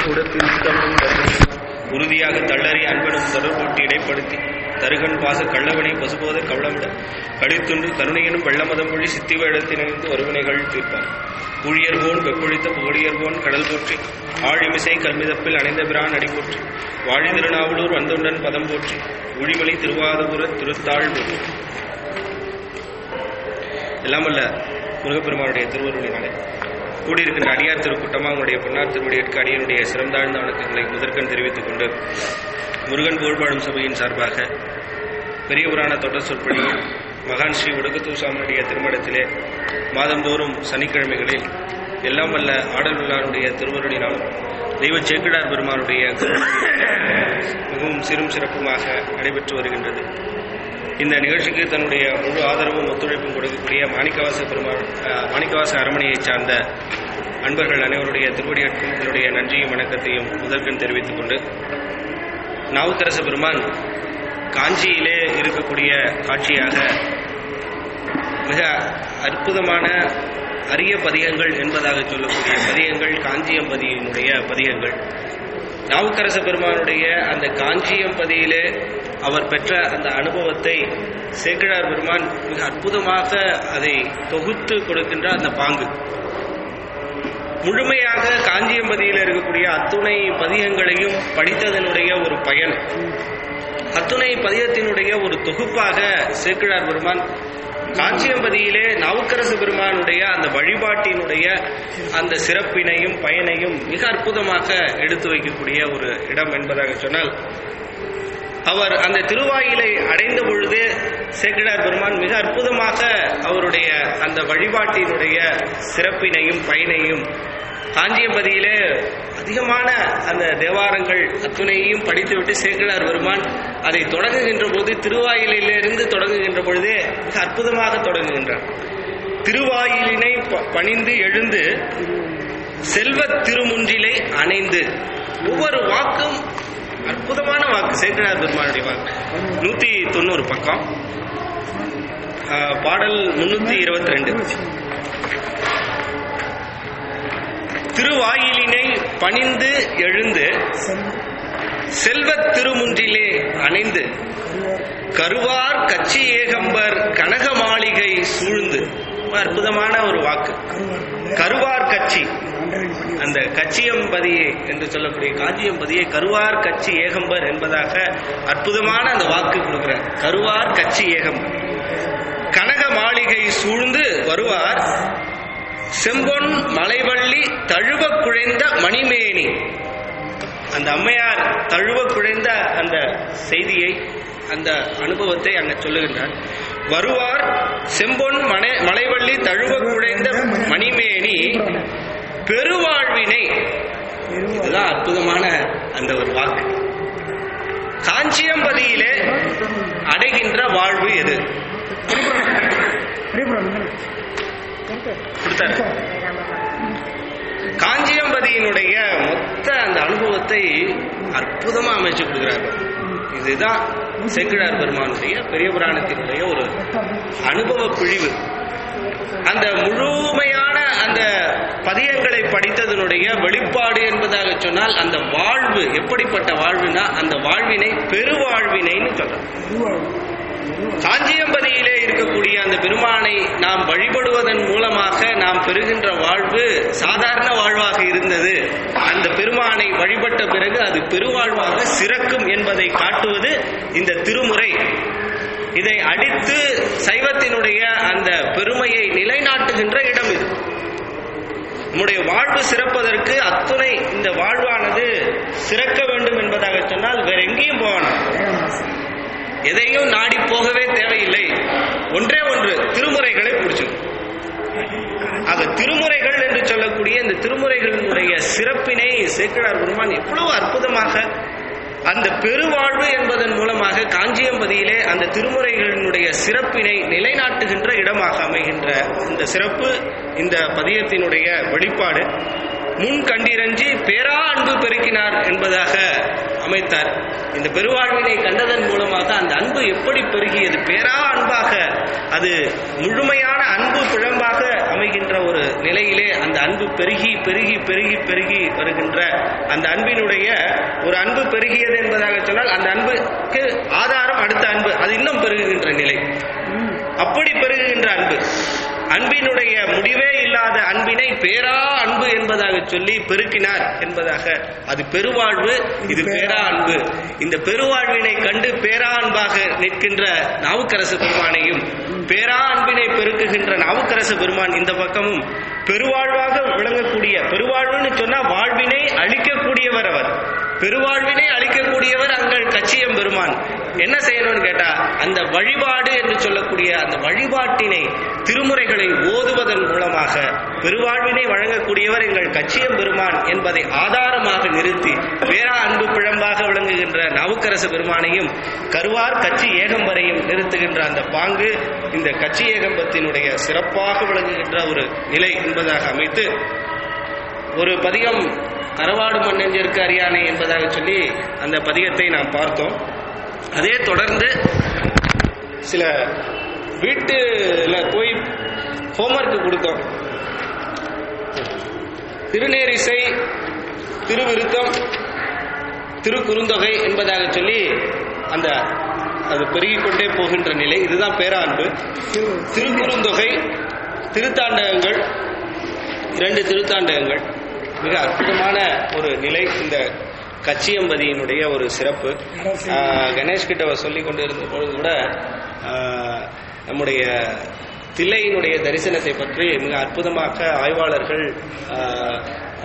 உடத்தில் தமிழும் உறுதியாக தள்ளறி அன்பனும் தொடர்பூட்டி இடைப்படுத்தி தருகன் பாச கள்ளவனை பசுபோத கவளமிட கழித்துண்டு கருணையனும் வெள்ளமதம் மொழி சித்தி வேடத்தினிருந்து ஒருவினைகள் தீர்ப்பார் ஊழியர்போன் வெப்பொழித்த புகழியர்போன் கடல் போற்றி ஆழிமிசை கல்மிதப்பில் அணைந்த பிரான் அடி போற்றி வாழி திருநாவலூர் வந்துண்டன் பதம் போற்றி உழிமலை திருவாதபுர திருத்தாள் போற்றி எல்லாமல்ல முருகப்பெருமானுடைய திருவருளினாலே கூடியிருக்கின்ற அடியார் திருக்கூட்டமாக உங்களுடைய பொன்னார் திருவடியற்கு அடியனுடைய சிறந்தாழ்ந்த வணக்கங்களை முதற்கண் தெரிவித்துக் கொண்டு முருகன் போர்பாடும் சபையின் சார்பாக பெரிய புராண தொடர் சொற்பொழிவில் மகான் ஸ்ரீ உடகத்தூர் சாமியுடைய திருமணத்திலே மாதந்தோறும் சனிக்கிழமைகளில் எல்லாம் வல்ல ஆடல் விழாவுடைய திருவருளினாலும் தெய்வ சேக்கிடார் பெருமானுடைய மிகவும் சிறும் சிறப்புமாக நடைபெற்று வருகின்றது இந்த நிகழ்ச்சிக்கு தன்னுடைய முழு ஆதரவும் ஒத்துழைப்பும் கொடுக்கக்கூடிய மாணிக்கவாச பெருமாள் அஹ், மாணிக்கவாச அரமனையைச் சார்ந்த அன்பர்கள் அனைவருடைய திருவடியற்கும் என்னுடைய நன்றியும் வணக்கத்தையும் முதற்கண் தெரிவித்துக் கொண்டு நாவுக்கரச பெருமான் காஞ்சியிலே இருக்கக்கூடிய காட்சியாக மிக அற்புதமான அரிய பதிகங்கள் என்பதாக சொல்லக்கூடிய பதிகங்கள் காஞ்சியம்பதியினுடைய பதிகங்கள் நாவுக்கரச பெருமானுடைய அந்த காஞ்சியம்பதியிலே அவர் பெற்ற அந்த அனுபவத்தை சேக்கிழார் பெருமான் மிக அற்புதமாக அதை தொகுத்து கொடுக்கின்ற அந்த பாங்கு முழுமையாக காஞ்சியம்பதியில் இருக்கக்கூடிய அத்துணை பதிகங்களையும் படித்ததனுடைய ஒரு பயன் அத்துணை பதிகத்தினுடைய ஒரு தொகுப்பாக சேக்கிழார் பெருமான் காஞ்சியம்பதியிலே நாவுக்கரசு பெருமானுடைய அந்த வழிபாட்டினுடைய அந்த சிறப்பினையும் பயனையும் மிக அற்புதமாக எடுத்து வைக்கக்கூடிய ஒரு இடம் என்பதாக சொன்னால் அவர் அந்த திருவாயிலை அடைந்த பொழுது சேக்கிழார் பெருமான் மிக அற்புதமாக அவருடைய அந்த வழிபாட்டினுடைய சிறப்பினையும் பயனையும் காஞ்சியம்பதியிலே அதிகமான அந்த தேவாரங்கள் அத்துணையையும் படித்துவிட்டு சேக்கிழார் பெருமான் அதை தொடங்குகின்ற போது திருவாயிலிலிருந்து தொடங்குகின்ற பொழுதே மிக அற்புதமாக தொடங்குகின்றார் திருவாயிலினை ப- பணிந்து எழுந்து செல்வத் திருமுன்றிலை அணைந்து ஒவ்வொரு வாக்கும் அற்புதமான வாக்கு சேக்கிழார் பெருமானுடைய வாக்கு நூத்தி தொண்ணூறு பக்கம் ஆஹ், பாடல் முன்னூத்தி இருபத்தி ரெண்டு திருவாயிலினை பணிந்து எழுந்து செல்வத் திருமுன்றிலே அணைந்து கருவார் கச்சி ஏகம்பர் கனக மாளிகை சூழ்ந்து ரொம்ப அற்புதமான ஒரு வாக்கு கருவார் கட்சி அந்த கச்சியம்பதியை என்று சொல்லக்கூடிய காஞ்சியம்பதியை கருவார் கச்சி ஏகம்பர் என்பதாக அற்புதமான அந்த வாக்கு கொடுக்கிறார் கருவார் கச்சி ஏகம்பர் கனக மாளிகை சூழ்ந்து வருவார் செம்பொன் மலைவள்ளி தழுவ குழைந்த மணிமேனி அந்த அம்மையார் தழுவ குழைந்த அந்த செய்தியை அந்த அனுபவத்தை அங்க சொல்லுகின்றார் வருவார் செம்பொன் மனை மலைவள்ளி தழுவ குழைந்த மணிமேனி பெருவாழ்வினை இதுதான் அற்புதமான அந்த ஒரு வாக்கு காஞ்சியம்பதியிலே அடைகின்ற வாழ்வு எது கொடுத்தாரு காஞ்சியம்பதியினுடைய மொத்த அந்த அனுபவத்தை அற்புதமா அமைச்சு கொடுக்கிறார் இதுதான் சேக்கிழார் பெருமானுடைய பெரிய புராணத்தினுடைய ஒரு அனுபவ பிழிவு அந்த முழுமையான அந்த பதியங்களை படித்ததனுடைய வெளிப்பாடு என்பதாக சொன்னால் அந்த வாழ்வு எப்படிப்பட்ட வாழ்வுனா அந்த வாழ்வினை பெருவாழ்வினைன்னு சொல்றோம் காஞ்சியம்பதியிலே இருக்கக்கூடிய அந்த பெருமானை நாம் வழிபடுவதன் மூலமாக நாம் பெறுகின்ற வாழ்வு சாதாரண வாழ்வாக இருந்தது அந்த பெருமானை வழிபட்ட பிறகு அது பெருவாழ்வாக சிறக்கும் என்பதை காட்டுவது இந்த திருமுறை இதை அடித்து சைவத்தினுடைய அந்த பெருமையை நிலைநாட்டுகின்ற இடம் இது நம்முடைய வாழ்வு சிறப்பதற்கு அத்துணை இந்த வாழ்வானது சிறக்க வேண்டும் என்பதாக சொன்னால் வேற எங்கேயும் போகணும் எதையும் நாடி போகவே தேவையில்லை ஒன்றே ஒன்று திருமுறைகளை பிடிச்சிடும் ஆக திருமுறைகள் என்று சொல்லக்கூடிய இந்த திருமுறைகளினுடைய சிறப்பினை சேக்கிழார் பெருமான் எவ்வளவு அற்புதமாக அந்த பெருவாழ்வு என்பதன் மூலமாக காஞ்சியம்பதியிலே அந்த திருமுறைகளினுடைய சிறப்பினை நிலைநாட்டுகின்ற இடமாக அமைகின்ற இந்த சிறப்பு இந்த பதியத்தினுடைய வெளிப்பாடு முன் கண்டிரஞ்சி பேரா அன்பு பெருக்கினார் என்பதாக அமைத்தார் இந்த பெருவாழ்வினை கண்டதன் மூலமாக அந்த அன்பு எப்படி பெருகியது பேரா அன்பாக அது முழுமையான அன்பு பிழம்பாக அமைகின்ற ஒரு நிலையிலே அந்த அன்பு பெருகி பெருகி பெருகி பெருகி வருகின்ற அந்த அன்பினுடைய ஒரு அன்பு பெருகியது என்பதாக சொன்னால் அந்த அன்புக்கு ஆதாரம் அடுத்த அன்பு அது இன்னும் பெருகுகின்ற நிலை அப்படி பெருகுகின்ற அன்பு அன்பினுடைய முடிவே இல்லாத அன்பினை பேரா அன்பு என்பதாக சொல்லி பெருக்கினார் என்பதாக அது பெருவாழ்வு இது பேரா அன்பு இந்த பெருவாழ்வினை கண்டு பேரா அன்பாக நிற்கின்ற நாவுக்கரசு பெருமானையும் பேரா அன்பினை பெருக்குகின்ற நாவுக்கரசு பெருமான் இந்த பக்கமும் பெருவாழ்வாக விளங்கக்கூடிய பெருவாழ்வுன்னு சொன்னா வாழ்வினை அழிக்கக்கூடியவர் அவர் பெருவாழ்வினை அளிக்கக்கூடியவர் அங்கள் கச்சியம் பெருமான் என்ன செய்யணும்னு கேட்டா அந்த வழிபாடு என்று சொல்லக்கூடிய அந்த வழிபாட்டினை திருமுறைகளை ஓதுவதன் மூலமாக பெருவாழ்வினை வழங்கக்கூடியவர் எங்கள் கச்சியம் பெருமான் என்பதை ஆதாரமாக நிறுத்தி வேறா அன்பு பிழம்பாக விளங்குகின்ற நவுக்கரசு பெருமானையும் கருவார் கட்சி ஏகம்பரையும் நிறுத்துகின்ற அந்த பாங்கு இந்த கட்சி ஏகம்பத்தினுடைய சிறப்பாக விளங்குகின்ற ஒரு நிலை என்பதாக அமைத்து ஒரு பதிகம் அறவாடு மண்ணெஞ்சிற்கு அரியானை என்பதாக சொல்லி அந்த பதிகத்தை நாம் பார்த்தோம் அதே தொடர்ந்து சில வீட்டுல போய் ஹோம்ஒர்க் கொடுத்தோம் திருநேரிசை திருவிருத்தம் திருக்குறுந்தொகை என்பதாக சொல்லி அந்த அது பெருகிக் கொண்டே போகின்ற நிலை இதுதான் பேரான்பு திருக்குறுந்தொகை திருத்தாண்டகங்கள் இரண்டு திருத்தாண்டகங்கள் மிக அற்புதமான ஒரு நிலை இந்த கச்சியம்பதியினுடைய ஒரு சிறப்பு ஆஹ், கணேஷ் கிட்ட அவர் சொல்லிக் கொண்டிருந்த பொழுது கூட ஆஹ், நம்முடைய தில்லையினுடைய தரிசனத்தை பற்றி மிக அற்புதமாக ஆய்வாளர்கள் ஆஹ்,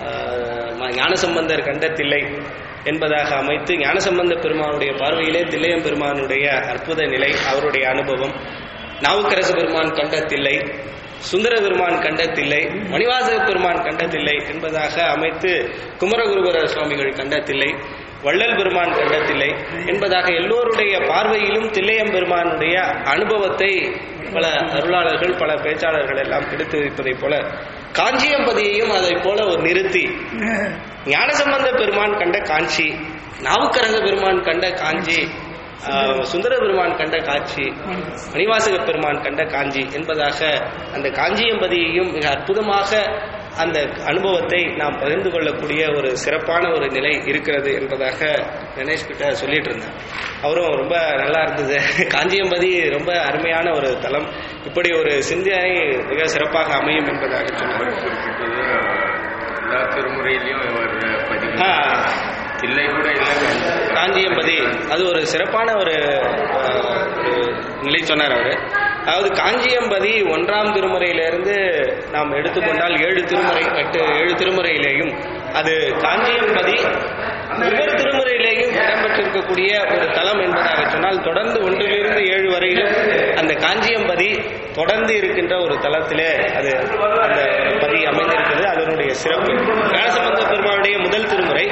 ஆஹ், ஞானசம்பந்தர் கண்ட தில்லை என்பதாக அமைத்து ஞானசம்பந்த பெருமானுடைய பார்வையிலே தில்லையம் பெருமானுடைய அற்புத நிலை அவருடைய அனுபவம் நாவுக்கரசு பெருமான் கண்ட தில்லை சுந்தர பெருமான் கண்டத்தில்லை மணிவாசக பெருமான் கண்டத்தில்லை என்பதாக அமைத்து குமரகுருபர சுவாமிகள் கண்டத்தில்லை வள்ளல் பெருமான் கண்டத்தில்லை என்பதாக எல்லோருடைய பார்வையிலும் தில்லையம் பெருமானுடைய அனுபவத்தை பல அருளாளர்கள் பல பேச்சாளர்கள் எல்லாம் எடுத்து வைப்பதைப் போல காஞ்சியம்பதியையும் அதைப் போல ஒரு நிறுத்தி ஞானசம்பந்த பெருமான் கண்ட காஞ்சி நாவுக்கரச பெருமான் கண்ட காஞ்சி ஆஹ், சுந்தர பெருமான் கண்ட காட்சி மணிவாசக பெருமான் கண்ட காஞ்சி என்பதாக அந்த காஞ்சியம்பதியையும் மிக அற்புதமாக அந்த அனுபவத்தை நாம் பகிர்ந்து கொள்ளக்கூடிய ஒரு சிறப்பான ஒரு நிலை இருக்கிறது என்பதாக கணேஷ் கிட்ட சொல்லிட்டு இருந்தேன் அவரும் ரொம்ப நல்லா இருந்தது காஞ்சியம்பதி ரொம்ப அருமையான ஒரு தலம் இப்படி ஒரு சிந்தனை மிக சிறப்பாக அமையும் என்பதாக சொன்னார் குறிப்பிட்டது எல்லா திருமுறையிலையும் வர்ற பதிவு ஆ, இல்லை கூட இல்லை காஞ்சியம்பதி அது ஒரு சிறப்பான ஒரு அஹ், ஒரு நிலை சொன்னார் அவர் அதாவது காஞ்சியம்பதி ஒன்றாம் திருமுறையிலிருந்து நாம் எடுத்துக்கொண்டால் ஏழு திருமுறை எட்டு ஏழு திருமுறையிலேயும் அது காஞ்சியம்பதி ஒவ்வொரு திருமுறையிலேயும் இடம்பெற்றிருக்கக்கூடிய ஒரு தலம் என்பதாக சொன்னால் தொடர்ந்து ஒன்றிலிருந்து ஏழு வரையிலும் அந்த காஞ்சியம்பதி தொடர்ந்து இருக்கின்ற ஒரு தலத்திலே அது அந்த பதி அமைந்திருக்கிறது அதனுடைய சிறப்பு ஞானசம்பந்த பெருமாளுடைய முதல் திருமுறை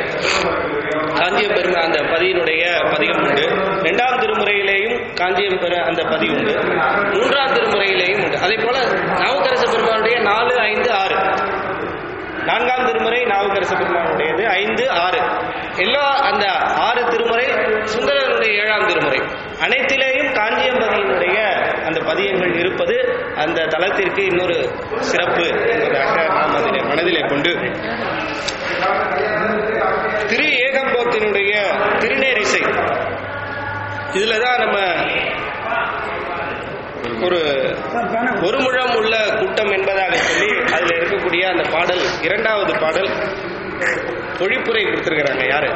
காஞ்சியம் பெரும அந்த பதியினுடைய பதிகம் உண்டு இரண்டாம் திருமுறையிலேயும் காஞ்சியம் பெற அந்த பதி உண்டு மூன்றாம் திருமுறையிலேயும் உண்டு அதே போல நாவுக்கரசு பெருமானுடைய நாலு ஐந்து ஆறு நான்காம் திருமுறை நாவுக்கரசு பெருமானுடையது ஐந்து ஆறு எல்லா அந்த ஆறு திருமுறை சுந்தரனுடைய ஏழாம் திருமுறை அனைத்திலேயும் காஞ்சியம்பதியினுடைய அந்த பதியங்கள் இருப்பது அந்த தலத்திற்கு இன்னொரு சிறப்பு என்பதாக நாம் அதிலே மனதிலே கொண்டு திரு ஏகம்போத்தினுடைய திருநேரிசை இதுல தான் நம்ம ஒரு ஒரு முழம் உள்ள கூட்டம் என்பதாக சொல்லி அதுல இருக்கக்கூடிய அந்த பாடல் இரண்டாவது பாடல் பொழிப்புரை கொடுத்திருக்கிறாங்க யாரு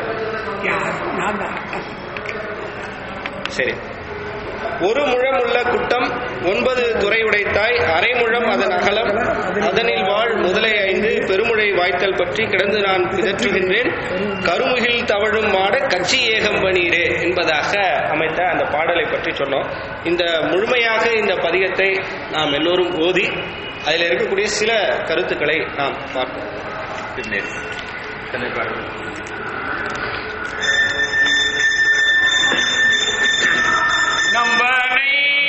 சரி ஒரு முழம் உள்ள குட்டம் ஒன்பது துறை உடைத்தாய் அரை முழம் அதன் அகலம் அதனில் வாழ் முதலை ஐந்து பெருமுழை வாய்த்தல் பற்றி கிடந்து நான் பிதற்றுகின்றேன் கருமுகில் தவழும் மாட கட்சி ஏகம்பனீரே என்பதாக அமைத்த அந்த பாடலை பற்றி சொன்னோம் இந்த முழுமையாக இந்த பதிகத்தை நாம் எல்லோரும் ஓதி அதில் இருக்கக்கூடிய சில கருத்துக்களை நாம் பார்ப்போம் திருநெல் எத்தனை பாடல் நம்பனை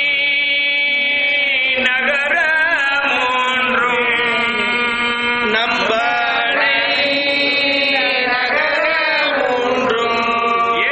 நகர மூன்றும் நம்பனை நகர மூன்றும்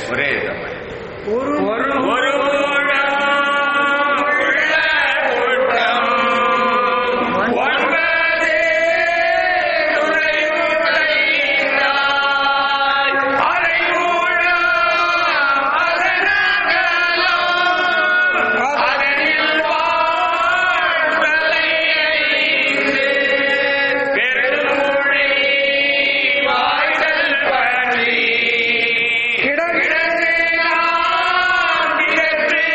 ஒரே இதுதான் பாரு. ஒரு ஒரு ஊழம் உள்ள கூட்டம் ஒன்பது துறையுடையாய் அரைமூழம் அதனகலம் அதனில் வாழ்தலை ஐந்து பெருமொழி வாய்தல் பற்றி கிடக்கிட கிடந்தெல்லாம் கிடத்து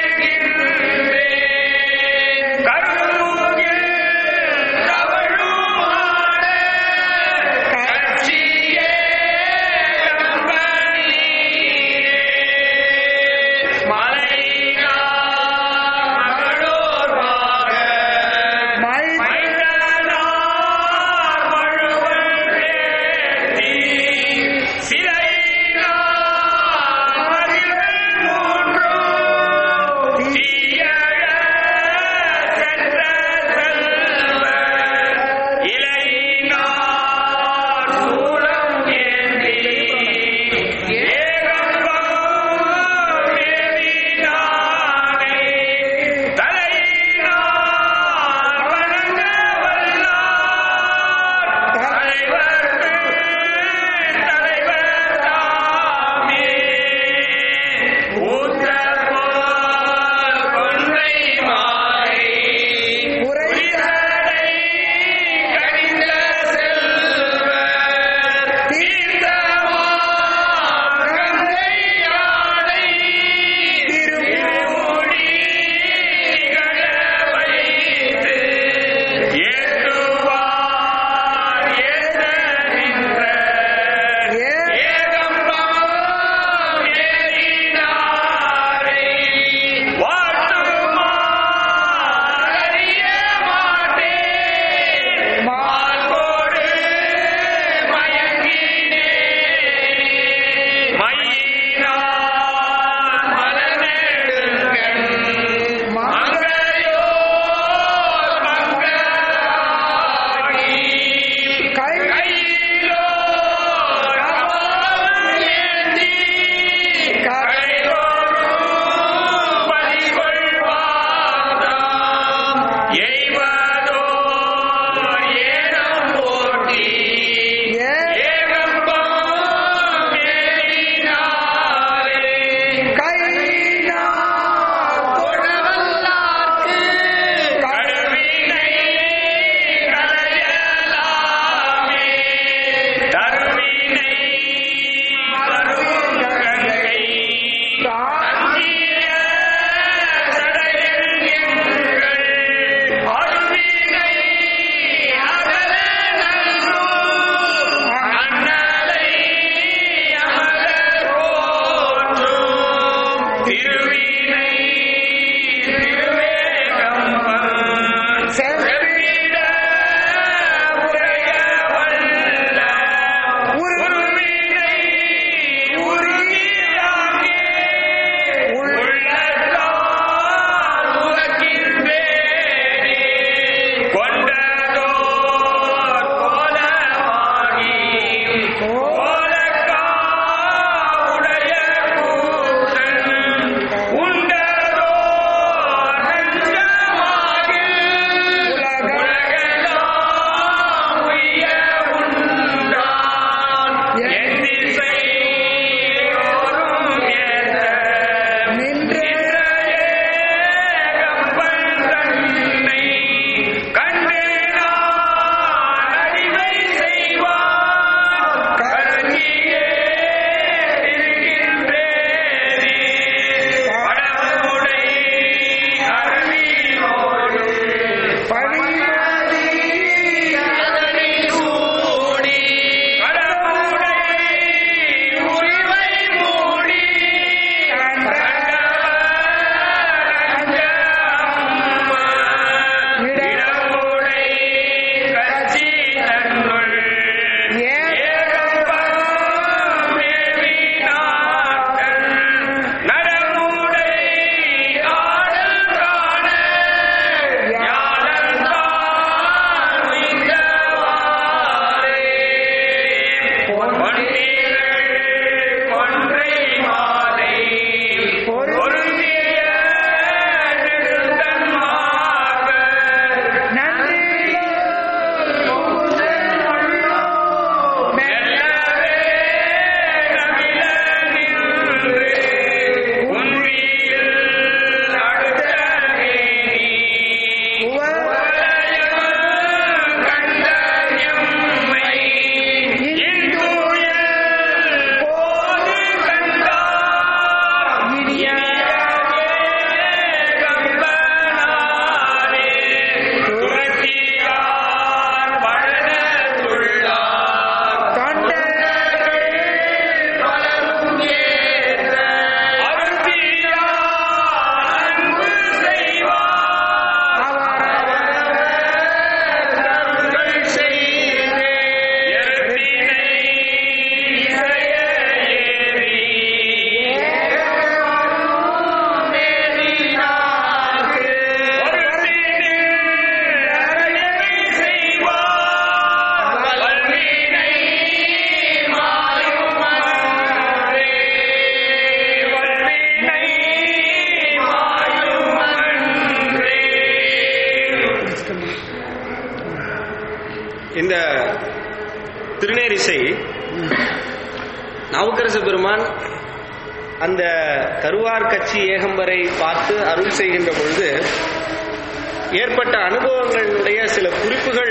திருநேரிசை நாவுக்கரசு பெருமான் அந்த கருவார் கட்சி ஏகம்பரை பார்த்து அருள் செய்கின்ற பொழுது ஏற்பட்ட அனுபவங்களுடைய சில குறிப்புகள்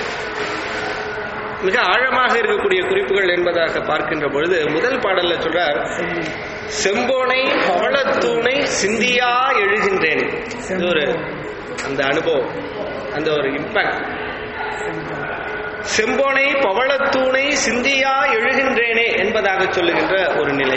மிக ஆழமாக இருக்கக்கூடிய குறிப்புகள் என்பதாக பார்க்கின்ற பொழுது முதல் பாடல்ல சொல்றார் செம்போனை பவளத்தூணை சிந்தியா எழுகின்றேன் இது ஒரு அந்த அனுபவம் அந்த ஒரு இம்பாக்ட் செம்போனை பவளத்தூணை சிந்தியா எழுகின்றேனே என்பதாக சொல்லுகின்ற ஒரு நிலை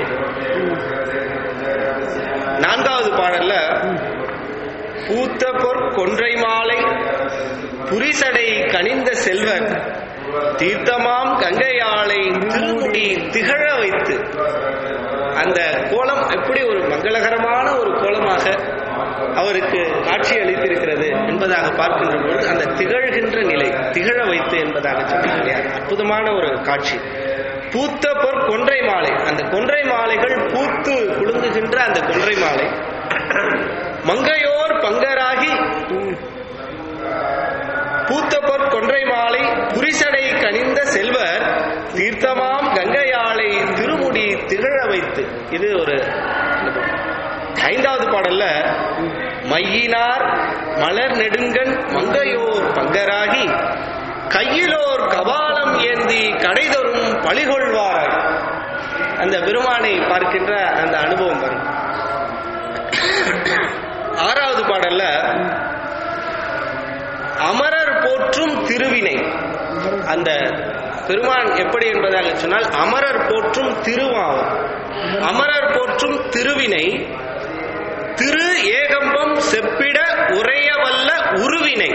நான்காவது பாடல்ல பூத்த பொற் கொன்றை மாலை புரிசடை கனிந்த செல்வர் தீர்த்தமாம் கங்கையாளை திருமுடி திகழ வைத்து அந்த கோலம் எப்படி ஒரு மங்களகரமான ஒரு கோலமாக அவருக்கு காட்சி அளித்திருக்கிறது என்பதாக பார்க்கின்ற பொழுது அந்த திகழ்கின்ற நிலை திகழ வைத்து என்பதாக சொன்னாங்க அற்புதமான ஒரு காட்சி பூத்த பொற் கொன்றை மாலை அந்த கொன்றை மாலைகள் பூத்து குலுங்குகின்ற அந்த கொன்றை மாலை மங்கையோர் பங்கராகி பூத்த பொற் கொன்றை மாலை புரிசடை கனிந்த செல்வர் தீர்த்தமாம் கங்கையாளை திருமுடி திகழ வைத்து இது ஒரு ஐந்தாவது பாடல்ல மையினார் மலர் நெடுங்கன் மங்கையோர் பங்கராகி கையிலோர் கபாலம் ஏந்தி கடைதொரும் பழிகொள்வாராய் அந்த பெருமானை பார்க்கின்ற அந்த அனுபவம் வரும் ஆறாவது பாடல்ல அமரர் போற்றும் திருவினை அந்த பெருமான் எப்படி என்பதாக சொன்னால் அமரர் போற்றும் திருவாவும் அமரர் போற்றும் திருவினை திரு ஏகம்பம் செப்பிட உரையவல்ல உருவினை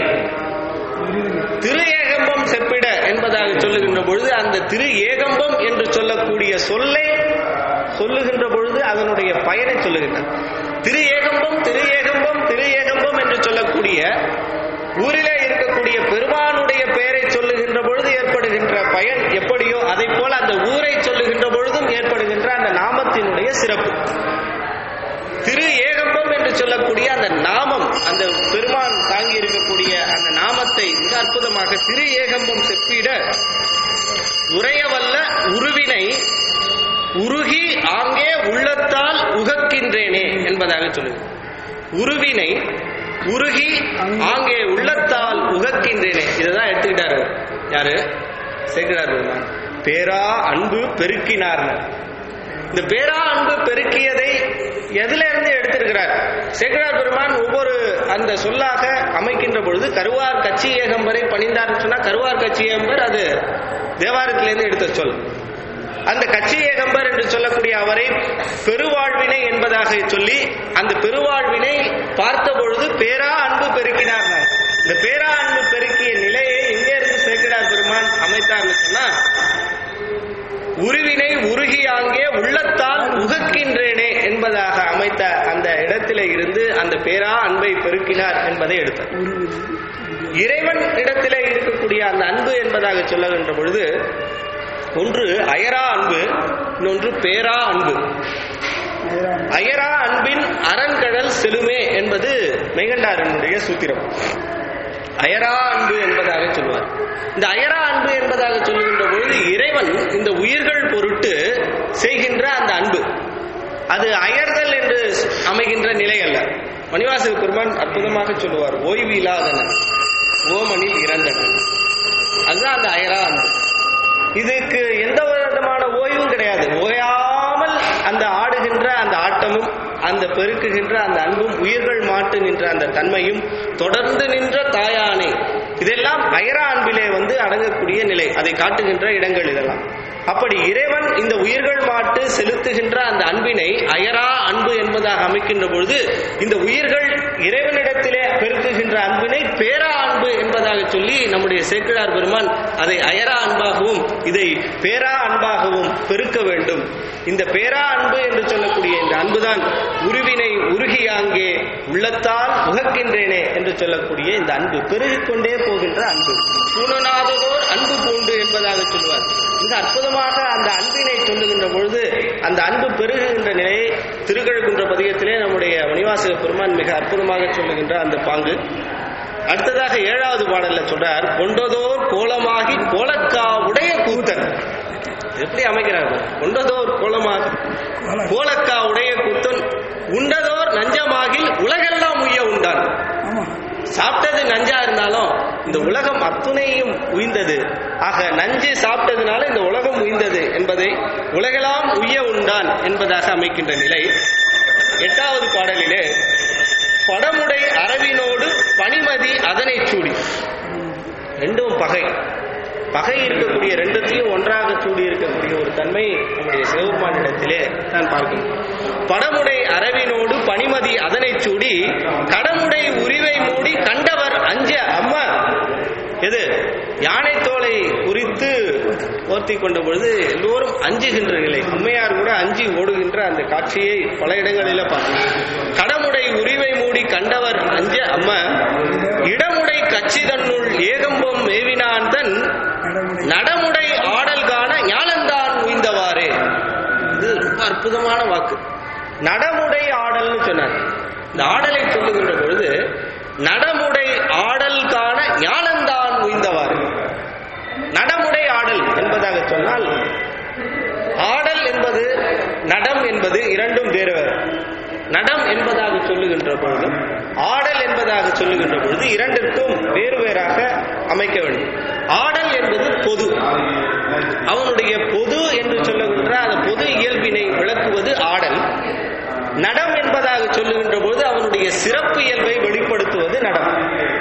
திரு ஏகம்பம் செப்பிட என்பதாக சொல்லுகின்ற பொழுது அந்த திரு ஏகம்பம் என்று சொல்லக்கூடிய சொல்லை சொல்லுகின்ற பொழுது அதனுடைய பயனை சொல்லுகின்றார் திரு ஏகம்பம் திரு ஏகம்பம் திரு ஏகம்பம் என்று சொல்லக்கூடிய ஊரிலே இருக்கக்கூடிய பெருமானுடைய பெயரை சொல்லுகின்ற பொழுது ஏற்படுகின்ற பயன் எப்படியோ அதை போல அந்த ஊரை சொல்லுகின்ற பொழுதும் ஏற்படுகின்ற அந்த நாமத்தினுடைய சிறப்பு திரு ஏகம்பம் என்று சொல்லக்கூடிய அந்த நாமம் அந்த பெருமான் தாங்கி இருக்கக்கூடிய அந்த நாமத்தை மிக அற்புதமாக திரு ஏகம்பம் செப்பிட உரையவல்ல உருவினை உருகி ஆங்கே உள்ளத்தால் உகக்கின்றேனே என்பதாக சொல்லுது உருவினை உருகி ஆங்கே உள்ளத்தால் உகக்கின்றேனே இதுதான் எடுத்துக்கிட்டாரு யாரு சேகரார் பெருமான் பேரா அன்பு பெருக்கினார் இந்த பேரா அன்பு பெருக்கியதை எதுல இருந்து எடுத்திருக்கிறார் சேகரார் பெருமான் ஒவ்வொரு அந்த சொல்லாக அமைக்கின்ற பொழுது கருவார் கட்சி ஏகம்பரை பணிந்தார்னு சொன்னா கருவார் கட்சி ஏகம்பர் அது தேவாரத்திலிருந்து எடுத்த சொல் அந்த கட்சி ஏகம்பர் என்று சொல்லக்கூடிய அவரை பெருவாழ்வினை என்பதாக சொல்லி அந்த பெருவாழ்வினை பார்த்த பொழுது பேரா அன்பு பெருக்கினார் இந்த பேரா அன்பு பெருக்கிய நிலையை எங்கே இருந்து சேர்க்கிறார் பெருமான் அமைத்தார்னு சொன்னா உருவினை உருகியாங்கே உள்ளத்தால் உகக்கின்றேனே என்பதாக அமைத்த அந்த இடத்திலே இருந்து அந்த பேரா அன்பை பெருக்கினார் என்பதை எடுத்தார் இறைவன் இடத்திலே இருக்கக்கூடிய அந்த அன்பு என்பதாக சொல்லுகின்ற பொழுது ஒன்று அயரா அன்பு இன்னொன்று பேரா அன்பு அயரா அன்பின் அரண்கடல் செலுமே என்பது மெய்கண்டாரனுடைய சூத்திரம் அயரா அன்பு என்பதாக சொல்வார் இந்த அயரா அன்பு என்பதாக சொல்லுகின்ற பொழுது இறைவன் இந்த உயிர்கள் பொருட்டு செய்கின்ற அந்த அன்பு அது அயர்தல் என்று அமைகின்ற நிலை அல்ல மணிவாசக பெருமான் அற்புதமாக சொல்லுவார் ஓய்வு இல்லாதன ஓமனில் இறந்தன அதுதான் அந்த அயரா அன்பு இதுக்கு எந்த விதமான ஓய்வும் கிடையாது ஓயாமல் அந்த ஆடுகின்ற அந்த ஆட்டமும் அந்த பெருக்குகின்ற அந்த அன்பும் உயிர்கள் மாட்டு நின்ற அந்த தன்மையும் தொடர்ந்து நின்ற தாயானை இதெல்லாம் அயரா அன்பிலே வந்து அடங்கக்கூடிய நிலை அதை காட்டுகின்ற இடங்கள் இதெல்லாம் அப்படி இறைவன் இந்த உயிர்கள் மாட்டு செலுத்துகின்ற அந்த அன்பினை அயரா அன்பு என்பதாக அமைக்கின்ற பொழுது இந்த உயிர்கள் இறைவனிடத்திலே பெருக்குகின்ற அன்பினை பேரா அன்பு என்பதாக சொல்லி நம்முடைய சேக்கிழார் பெருமான் அதை அயரா அன்பாகவும் இதை பேரா அன்பாகவும் பெருக்க வேண்டும் இந்த பேரா அன்பு என்று சொல்லக்கூடிய இந்த அன்புதான் உருவினை உருகியாங்கே உள்ளத்தால் உகக்கின்றேனே என்று சொல்லக்கூடிய இந்த அன்பு பெருகிக்கொண்டே போகின்ற அன்பு சூழனாததோர் அன்பு பூண்டு என்பதாக சொல்வார் மிக அற்புதமாக அந்த அன்பினை சொல்லுகின்ற பொழுது அந்த அன்பு பெருகுகின்ற நிலையை திருக்கழுக்குன்ற பதிகத்திலே நம்முடைய மணிவாசக பெருமான் மிக அற்புதமாக சொல்லுகின்ற அந்த பாங்கு அடுத்ததாக ஏழாவது பாடல்ல சொல்றார் கொண்டதோர் கோலமாகி கோலக்கா உடைய கூத்தன் எப்படி அமைக்கிறார் பாரு. கொண்டதோர் கோலமாக கோலக்கா உடைய கூத்தன் உண்டதோர் நஞ்சமாகில் உலகெல்லாம் உய்ய உண்டான் ஆமா சாப்பிட்டது நஞ்சா இருந்தாலும் இந்த உலகம் அத்துணையும் உய்ந்தது ஆக நஞ்சு சாப்பிட்டதுனால இந்த உலகம் உய்ந்தது என்பதை உலகெல்லாம் உய்ய உண்டான் என்பதாக அமைக்கின்ற நிலை எட்டாவது பாடலிலே படமுடை அரவினோடு பனிமதி அதனை சூடி ரெண்டும் பகை பகை இருக்கக்கூடிய ரெண்டுத்தையும் ஒன்றாக சூடி இருக்கக்கூடிய ஒரு தன்மை நம்முடைய சிவபெருமானிடத்திலே நான் பார்க்கிறோம் படமுடை அரவினோடு பனிமதி அதனை சூடி கடமுடை உரிவை மூடி கண்டவர் அஞ்ச அம்மா எது யானை தோலை குறித்து ஓர்த்தி கொண்ட பொழுது எல்லோரும் அஞ்சுகின்ற நிலை உண்மையார் கூட அஞ்சி ஓடுகின்ற அந்த காட்சியை பல இடங்களில பார்க்கிறோம் கடமுடை உரிவை மூடி கண்டவர் அஞ்ச அம்மா இடமுடை கச்சி தன்னுள் ஏகம்பம் மேவினான் தன் நடமுடை ஆடல் காண ஞானந்தான் உய்ந்தவாறே இது ரொம்ப அற்புதமான வாக்கு நடமுடை ஆடல்னு சொன்னார் இந்த ஆடலை சொல்லுகின்ற பொழுது நடமுடை ஆடல் காண ஞானந்தான் உய்ந்தவாறு நடமுடை ஆடல் என்பதாக சொன்னால் ஆடல் என்பது நடம் என்பது இரண்டும் வேறு வேறு நடம் என்பதாக சொல்லுகின்ற பொழுதும் ஆடல் என்பதாக சொல்லுகின்ற பொழுது இரண்டிற்கும் வேறு வேறாக அமைக்க வேண்டும் ஆடல் என்பது பொது அவனுடைய பொது என்று சொல்லுகின்ற அந்த பொது இயல்பினை விளக்குவது ஆடல் நடம் என்பதாக சொல்லுகின்ற பொழுது அவனுடைய சிறப்பு இயல்பை வெளிப்படுத்துவது நடம்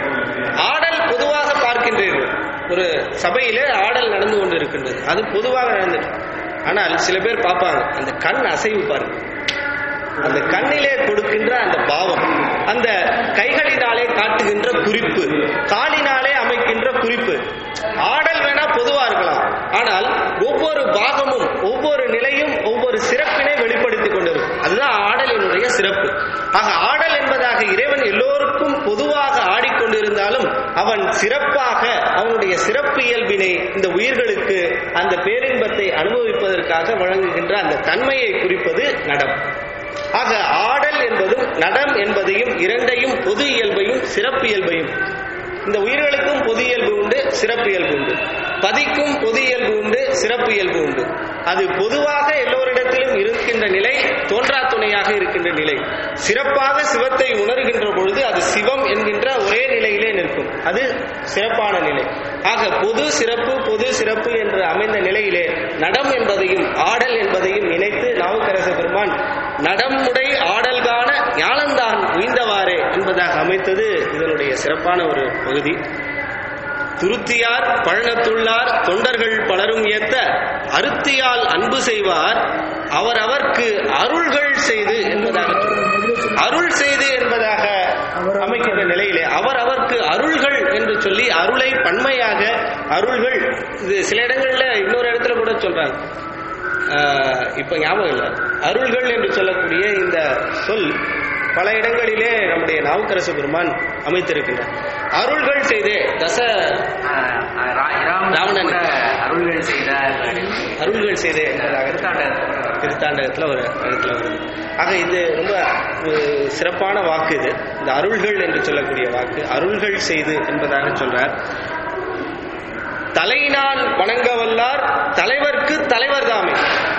ஆடல் பொதுவாக பார்க்கின்றீர்கள் ஒரு சபையிலே ஆடல் நடந்து கொண்டு இருக்கின்றது அது பொதுவாக நடந்துட்டு ஆனால் சில பேர் பார்ப்பாங்க அந்த கண் அசைவு பாருங்க அந்த கண்ணிலே கொடுக்கின்ற அந்த பாவம் அந்த கைகளினாலே காட்டுகின்ற குறிப்பு காலினாலே அமைக்கின்ற குறிப்பு ஆடல் வேணா பொதுவா இருக்கலாம் ஆனால் ஒவ்வொரு பாகமும் ஒவ்வொரு நிலையும் ஒவ்வொரு சிறப்பினை வெளிப்படுத்திக் கொண்டிருக்கும் அதுதான் ஆடலினுடைய சிறப்பு ஆக ஆடல் என்பதாக இறைவன் எல்லோருக்கும் பொதுவாக ஆடிக்கொண்டிருந்தாலும் அவன் சிறப்பாக அவனுடைய சிறப்பு இயல்பினை இந்த உயிர்களுக்கு அந்த பேரின்பத்தை அனுபவிப்பதற்காக வழங்குகின்ற அந்த தன்மையை குறிப்பது நடம் ஆக ஆடல் என்பதும் நடம் என்பதையும் இரண்டையும் பொது இயல்பையும் சிறப்பு இயல்பையும் இந்த உயிர்களுக்கும் பொது இயல்பு உண்டு சிறப்பு இயல்பு உண்டு பதிக்கும் பொது இயல்பு உண்டு சிறப்பு இயல்பு உண்டு அது பொதுவாக எல்லோரிடத்திலும் இருக்கின்ற நிலை தோன்றா துணையாக இருக்கின்ற நிலை சிறப்பாக சிவத்தை உணர்கின்ற பொழுது அது சிவம் என்கின்ற ஒரே நிலையிலே நிற்கும் அது சிறப்பான நிலை ஆக பொது சிறப்பு பொது சிறப்பு என்று அமைந்த நிலையிலே நடம் என்பதையும் ஆடல் என்பதையும் இணைத்து நாவுக்கரச பெருமான் நடமுடை ஆடல் காண ஞானந்தான் உய்ந்தவாறே என்பதாக அமைத்தது இதனுடைய சிறப்பான ஒரு பகுதி துருத்தியார் பழனத்துள்ளார் தொண்டர்கள் பலரும் ஏத்த அருத்தியால் அன்பு செய்வார் அவர் அவர்க்கு அருள்கள் செய்து என்பதாக அருள் செய்து என்பதாக அமைக்கின்ற நிலையிலே அவர் அவர்க்கு அருள்கள் என்று சொல்லி அருளை பன்மையாக அருள்கள் இது சில இடங்கள்ல இன்னொரு இடத்துல கூட சொல்றாங்க ஆஹ் இப்ப ஞாபகம் இல்லை அருள்கள் என்று சொல்லக்கூடிய இந்த சொல் பல இடங்களிலே நம்முடைய நாவுக்கரசு பெருமான் அமைத்திருக்கின்றார் அருள்கள் செய்தே தச ராவணன். ராவணன் அருள்கள் செய்த அருள்கள் செய்தே என்பதாக திருத்தாண்டகத்துல திருத்தாண்டகத்துல ஒரு இடத்துல வருது ஆக இது ரொம்ப ஒரு சிறப்பான வாக்கு இது இந்த அருள்கள் என்று சொல்லக்கூடிய வாக்கு அருள்கள் செய்து என்பதாக சொல்றார் தலையினால் வணங்க வல்லார் தலைவர்க்கு தலைவர் தாமே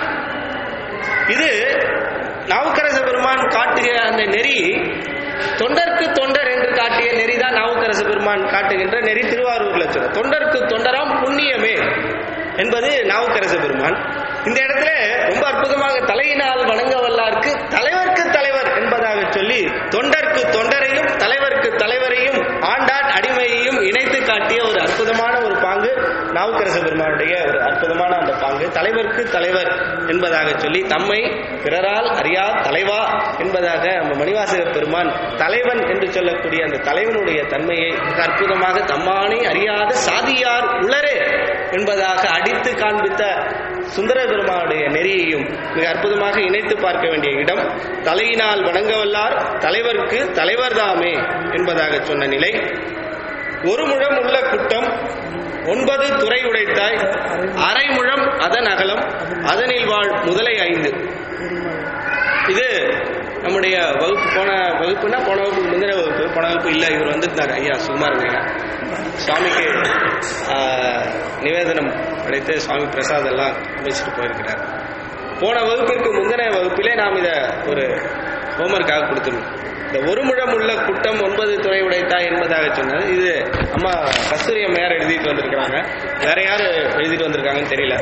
இது நாவுக்கரச பெருமான் காட்டுகிற அந்த நெறி தொண்டர்க்கு தொண்டர் என்று காட்டிய நெறிதான் நாவுக்கரசு பெருமான் காட்டுகின்ற நெறி திருவாரூர்ல சொல்ல தொண்டர்க்கு தொண்டராம் புண்ணியமே என்பது நாவுக்கரசு பெருமான் இந்த இடத்துல ரொம்ப அற்புதமாக தலையினால் வணங்க வல்லார்க்கு தலைவர்க்கு தலைவர் என்பதாக சொல்லி தொண்டர்க்கு தொண்டரையும் தலைவர்க்கு தலைவரையும் ஆண்டான் அடிமையையும் இணைத்து காட்டிய ஒரு அற்புதமான ஒரு பாங்கு நாவுக்கரச பெருமானுடைய ஒரு அற்புதமான அந்த பாங்கு தலைவர்க்கு தலைவர் என்பதாக சொல்லி தம்மை பிறரால் அறியா தலைவா என்பதாக நம்ம மணிவாசக பெருமான் தலைவன் என்று சொல்லக்கூடிய அந்த தலைவனுடைய தன்மையை மிக அற்புதமாக தம்மானை அறியாத சாதியார் உளரே என்பதாக அடித்து காண்பித்த சுந்தர பெருமானுடைய நெறியையும் மிக அற்புதமாக இணைத்து பார்க்க வேண்டிய இடம் தலையினால் வணங்கவல்லார் தலைவர்க்கு தலைவர்தாமே என்பதாக சொன்ன நிலை ஒரு முழம் உள்ள குட்டம் ஒன்பது துறை உடைத்தாய் அரை முழம் அதன் அகலம் அதனில் வாழ் முதலை ஐந்து இது நம்முடைய வகுப்பு போன வகுப்புனா போன வகுப்புக்கு முந்தின வகுப்பு போன வகுப்பு இல்லை இவர் வந்திருந்தார் ஐயா சுகுமாரன் ஐயா சுவாமிக்கு ஆஹ், நிவேதனம் அடைத்து சுவாமி பிரசாதம் எல்லாம் அமைச்சிட்டு போயிருக்கிறார் போன வகுப்பிற்கு முந்தின வகுப்பிலே நாம் இதை ஒரு ஹோம்ஒர்க்காக கொடுத்துருந்தோம் இந்த ஒரு முழம் உள்ள குட்டம் ஒன்பது துறை உடைத்தா என்பதாக சொன்னது இது அம்மா கஸ்தூரி அம்மையார் எழுதிட்டு வந்திருக்கிறாங்க வேற யாரு எழுதிட்டு வந்திருக்காங்கன்னு தெரியல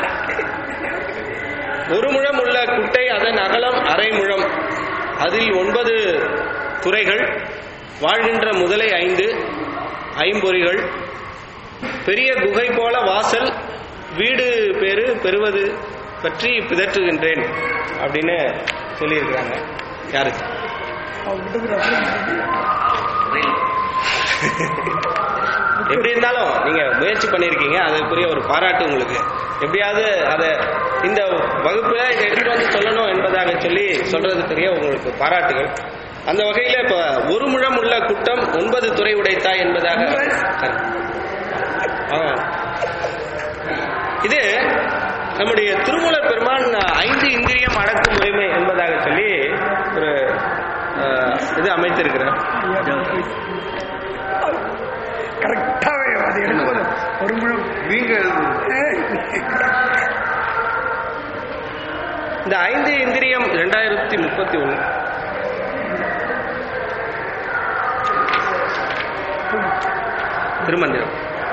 ஒரு முழம் உள்ள குட்டை அதன் அகலம் அரை முழம் அதில் ஒன்பது துறைகள் வாழ்கின்ற முதலை ஐந்து ஐம்பொறிகள் பெரிய குகை போல வாசல் வீடு பேரு பெறுவது பற்றி பிதற்றுகின்றேன் அப்படின்னு சொல்லியிருக்கிறாங்க யாரு எப்படி இருந்தாலும் நீங்க முயற்சி பண்ணியிருக்கீங்க அதற்குரிய ஒரு பாராட்டு உங்களுக்கு எப்படியாவது அதை இந்த வகுப்புல இதை எடுத்துட்டு வந்து சொல்லணும் என்பதாக சொல்லி சொல்றதுக்குரிய உங்களுக்கு பாராட்டுகள் அந்த வகையில இப்ப ஒரு முழம் உள்ள குட்டம் ஒன்பது துறை உடைத்தா என்பதாக ஆ. இது நம்முடைய திருமூலர் பெருமான் ஐந்து இந்திரியம் அடக்கும் உரிமை என்பதாக சொல்லி ஒரு அஹ், இது அமைத்திருக்கிறார் கரெக்டாவே அது எடுப்பது ஒரு முழம் நீங்க இந்த ஐந்து இந்திரியம் இரண்டாயிரத்தி முப்பத்தி ஒன்று திருமந்திரம்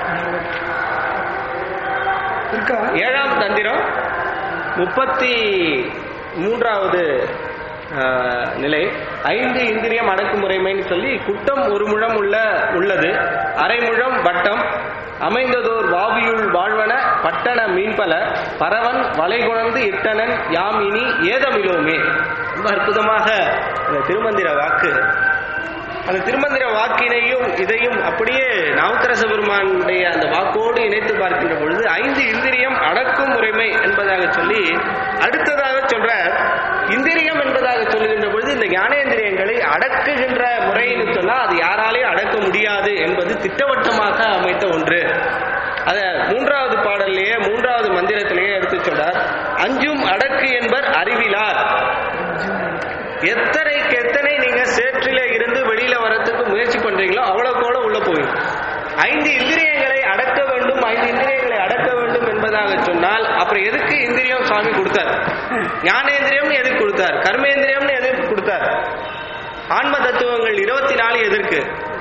இருக்கா ஏழாம் தந்திரம் முப்பத்தி மூன்றாவது ஆஹ், நிலை ஐந்து இந்திரியம் அடக்குமுறைமைன்னு சொல்லி குட்டம் ஒரு முழம் உள்ள உள்ளது அரை முழம் வட்டம் அமைந்ததோர் வாவியுள் வாழ்வன பட்டண மீன்பல பரவன் வளைகுணர்ந்து இட்டனன் யாம் இனி ஏதமிலோமே ரொம்ப அற்புதமாக அந்த திருமந்திர வாக்கு அந்த திருமந்திர வாக்கினையும் இதையும் அப்படியே நாவுக்கரச பெருமானுடைய அந்த வாக்கோடு இணைத்து பார்க்கின்ற பொழுது ஐந்து இந்திரியம் அடக்கும் முறைமை என்பதாக சொல்லி அடுத்ததாக சொல்றார் இந்திரியம் என்பதாக சொல்லுகின்ற பொழுது இந்த ஞானேந்திரியங்களை அடக்குகின்ற முறைன்னு சொன்னா அது யாராலையும் அடக்க முடியாது என்பது திட்டவட்டமாக அமைத்த ஒன்று அத மூன்றாவது பாடல்லையே மூன்றாவது மந்திரத்திலேயே எடுத்து சொல்றார் அஞ்சும் அடக்கு என்பர் அறிவிலார் எத்தனைக்கு எத்தனை நீங்க சேற்றில இருந்து வெளியில வரத்துக்கு முயற்சி பண்றீங்களோ அவ்வளவுக்கு அவ்வளவு உள்ள போய் ஐந்து இந்திரியங்களை அடக்க வேண்டும் ஐந்து இந்திரியங்களை அடக்க வேண்டும் என்பதாக சொன்னால் அப்புறம் எதுக்கு இந்திரியம் சுவாமி கொடுத்தார் ஞானேந்திரியம்னு எதுக்கு கொடுத்தார் கர்மேந்திரியம்னு எதுக்கு கொடுத்தார் ஆன்ம தத்துவங்கள் இருபத்தி நாலு எதற்கு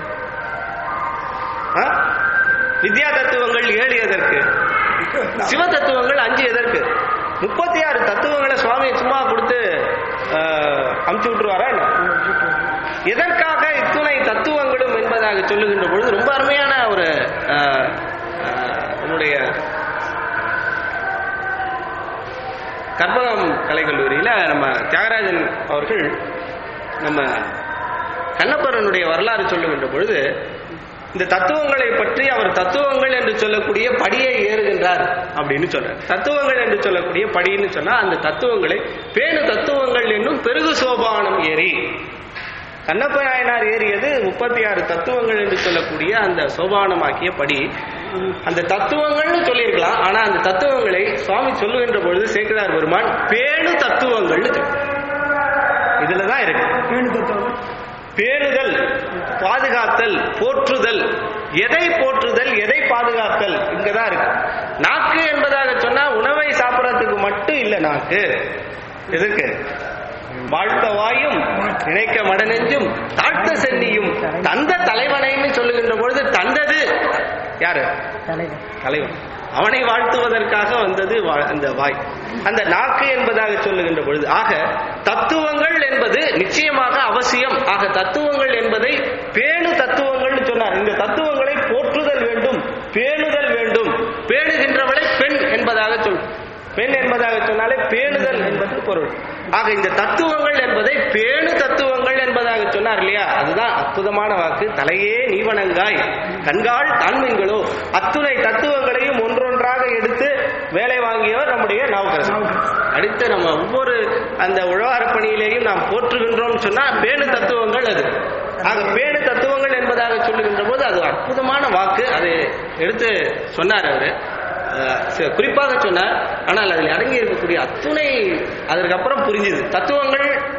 ஆ? வித்யா தத்துவங்கள் ஏழு எதற்கு சிவ தத்துவங்கள் அஞ்சு எதற்கு முப்பத்தி ஆறு தத்துவங்களை சுவாமி சும்மா கொடுத்து ஆஹ், அமுச்சு விட்டுருவாரா என்ன எதற்காக இத்துணை தத்துவங்களும் என்பதாக சொல்லுகின்ற பொழுது ரொம்ப அருமையான ஒரு ஆஹ், ஆஹ், நம்முடைய கற்பகம் கலைக்கல்லூரியில நம்ம தியாகராஜன் அவர்கள் நம்ம கண்ணப்பரனுடைய வரலாறு சொல்லுகின்ற பொழுது இந்த தத்துவங்களை பற்றி அவர் தத்துவங்கள் என்று சொல்லக்கூடிய படியை ஏறுகின்றார் அப்படின்னு சொல்றார் தத்துவங்கள் என்று சொல்லக்கூடிய படின்னு சொன்னா அந்த தத்துவங்களை பேணு தத்துவங்கள் என்னும் பெருகு சோபானம் ஏறி கண்ணப்ப நாயனார் ஏறியது முப்பத்தி ஆறு தத்துவங்கள் என்று சொல்லக்கூடிய அந்த சோபானமாக்கிய படி அந்த தத்துவங்கள்னு சொல்லியிருக்கலாம் ஆனா அந்த தத்துவங்களை சுவாமி சொல்லுகின்ற பொழுது சேக்கிரார் பெருமான் பேணு தத்துவங்கள்னு சொல்லு. இதுலதான் இருக்கு வேணு தத்துவம் பேணுதல் பாதுகாத்தல் போற்றுதல் எதை போற்றுதல் எதை பாதுகாத்தல் இங்கதான் இருக்கு நாக்கு என்பதாக சொன்னா உணவை சாப்பிடறதுக்கு மட்டும் இல்ல நாக்கு எதுக்கு வாழ்த்த வாயும் நினைக்க மடநெஞ்சும் தாழ்த்த சென்னியும் தந்த தலைவனைன்னு சொல்லுகின்ற பொழுது தந்தது யாரு தலைவன் அவனை வாழ்த்துவதற்காக வந்தது வா- அந்த வாய் அந்த நாக்கு என்பதாக சொல்லுகின்ற பொழுது ஆக தத்துவங்கள் என்பது நிச்சயமாக அவசியம் ஆக தத்துவங்கள் என்பதை பேணு தத்துவங்கள்னு சொன்னார் இந்த தத்துவங்களை போற்றுதல் வேண்டும் பேணுதல் வேண்டும் பேணுகின்றவளை பெண் என்பதாக சொல் பெண் என்பதாக சொன்னாலே பேணுதல் என்பது பொருள் ஆக இந்த தத்துவங்கள் என்பதை பேணு தத்துவங்கள் என்பதாக சொன்னார் இல்லையா அதுதான் அற்புதமான வாக்கு தலையே நீவனங்காய் கண்கால் தான்மீன்களோ அத்துணை தத்துவங்களையும் ஒன்றொன்றாக எடுத்து வேலை வாங்கியவர் நம்முடைய நாவுக்கரசர் அடுத்து நம்ம ஒவ்வொரு அந்த உழவார பணியிலேயும் நாம் போற்றுகின்றோம் சொன்னா பேணு தத்துவங்கள் அது ஆக பேணு தத்துவங்கள் என்பதாக சொல்லுகின்ற போது அது அற்புதமான வாக்கு அதை எடுத்து சொன்னார் அவரு அஹ் ச- குறிப்பாக சொன்னார் ஆனால் அதில் அடங்கி இருக்கக்கூடிய அத்துணை அதற்கப்புறம் புரிஞ்சுது தத்துவங்கள்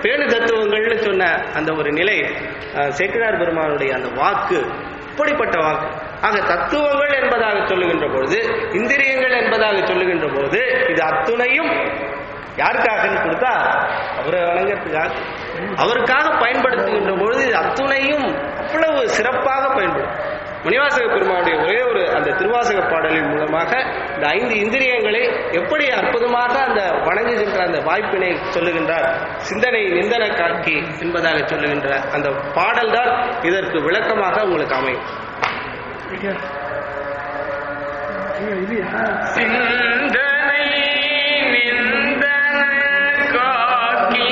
பேணு தத்துவங்கள்னு சொன்ன அந்த ஒரு நிலை அஹ், சேக்கிழார் பெருமானுடைய அந்த வாக்கு இப்படிப்பட்ட வாக்கு ஆக தத்துவங்கள் என்பதாக சொல்லுகின்ற பொழுது இந்திரியங்கள் என்பதாக சொல்லுகின்ற போது இது அத்துணையும் யாருக்காகன்னு கொடுத்தா அவரை வணங்கறதுக்காக அவருக்காக பயன்படுத்துகின்ற பொழுது இது அத்துணையும் அவ்வளவு சிறப்பாக பயன்படும் மணிவாசக பெருமானுடைய ஒரே ஒரு அந்த திருவாசக பாடலின் மூலமாக இந்த ஐந்து இந்திரியங்களை எப்படி அற்புதமாக அந்த வணங்குகின்ற அந்த வாய்ப்பினை சொல்லுகின்றார் சிந்தனை நிந்தன காக்கி என்பதாக சொல்லுகின்ற அந்த பாடல் தான் இதற்கு விளக்கமாக உங்களுக்கு அமையும் ஐயா. ஐயா, இது யா- சிந்தனை நிந்தன காக்கி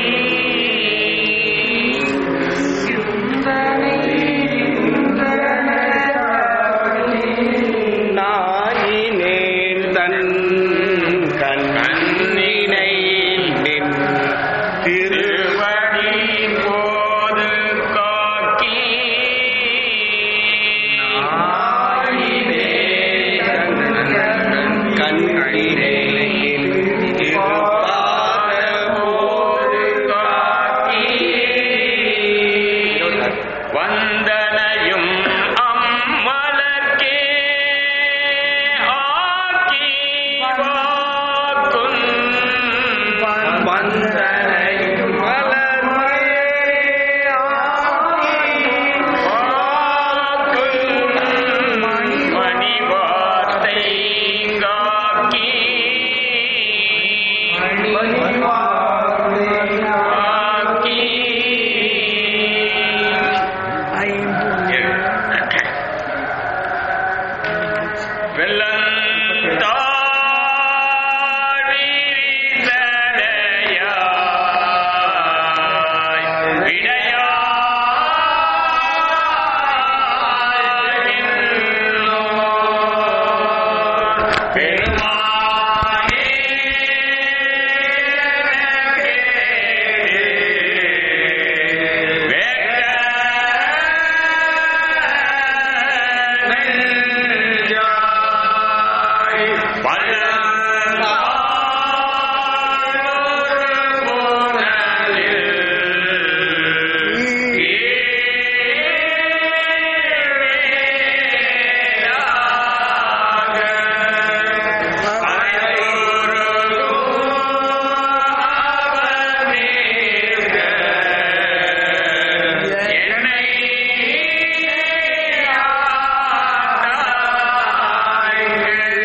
நாயினேன் தன் கண்ணினை நின் திருவடி திருவடி போது காக்கி கண்ணினை நின் திருப்பாத போது வந்தனையும் அம்மலர்க்கே ஆக்கி வாக்குன் வந்தனையும் மலர்மயே மணிவார்த்தை காக்கி காக்கி வெள்ளந்தாழ்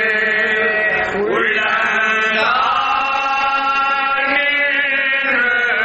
உள்ள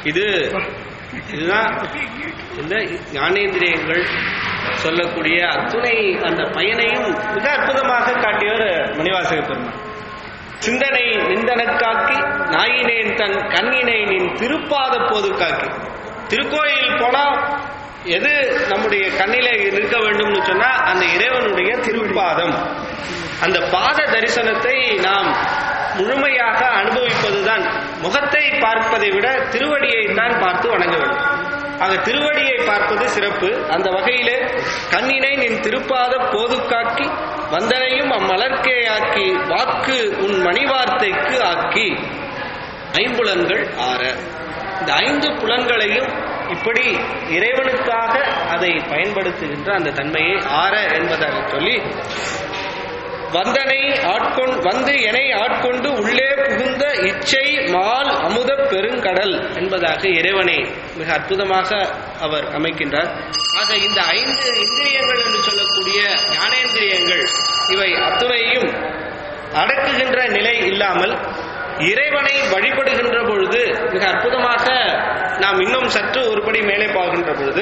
இது இதுதான் இந்த ஞானேந்திரியங்கள் சொல்லக்கூடிய அத்துணை அந்த பயனையும் மிக அற்புதமாக காட்டியவர் மணிவாசக பெருமான் சிந்தனை நிந்தனக்காக்கி நாயினேன் தன் கண்ணினை நின் திருப்பாத போது காக்கி திருக்கோயில் போனா எது நம்முடைய கண்ணிலே இருக்க வேண்டும்னு சொன்னா அந்த இறைவனுடைய திருப்பாதம் அந்த பாத தரிசனத்தை நாம் முழுமையாக அனுபவிப்பதுதான் முகத்தை பார்ப்பதை விட திருவடியை தான் பார்த்து வணங்க வேண்டும் ஆக திருவடியை பார்ப்பது சிறப்பு அந்த வகையிலே கண்ணினை நின் திருப்பாத போதுக்காக்கி வந்தனையும் அம்மலர்க்கே ஆக்கி வாக்கு உன் மணிவார்த்தைக்கு ஆக்கி ஐம்புலன்கள் ஆற இந்த ஐந்து புலன்களையும் இப்படி இறைவனுக்காக அதை பயன்படுத்துகின்ற அந்த தன்மையை ஆற என்பதாக சொல்லி வந்தனை ஆட்கொண்டு வந்து எனை ஆட்கொண்டு உள்ளே புகுந்த இச்சை மால் அமுத பெருங்கடல் என்பதாக இறைவனை மிக அற்புதமாக அவர் அமைக்கின்றார் ஆக இந்த ஐந்து இந்திரியங்கள் என்று சொல்லக்கூடிய ஞானேந்திரியங்கள் இவை அத்துணையும் அடக்குகின்ற நிலை இல்லாமல் இறைவனை வழிபடுகின்ற பொழுது மிக அற்புதமாக நாம் இன்னும் சற்று ஒருபடி மேலே பார்க்கின்ற பொழுது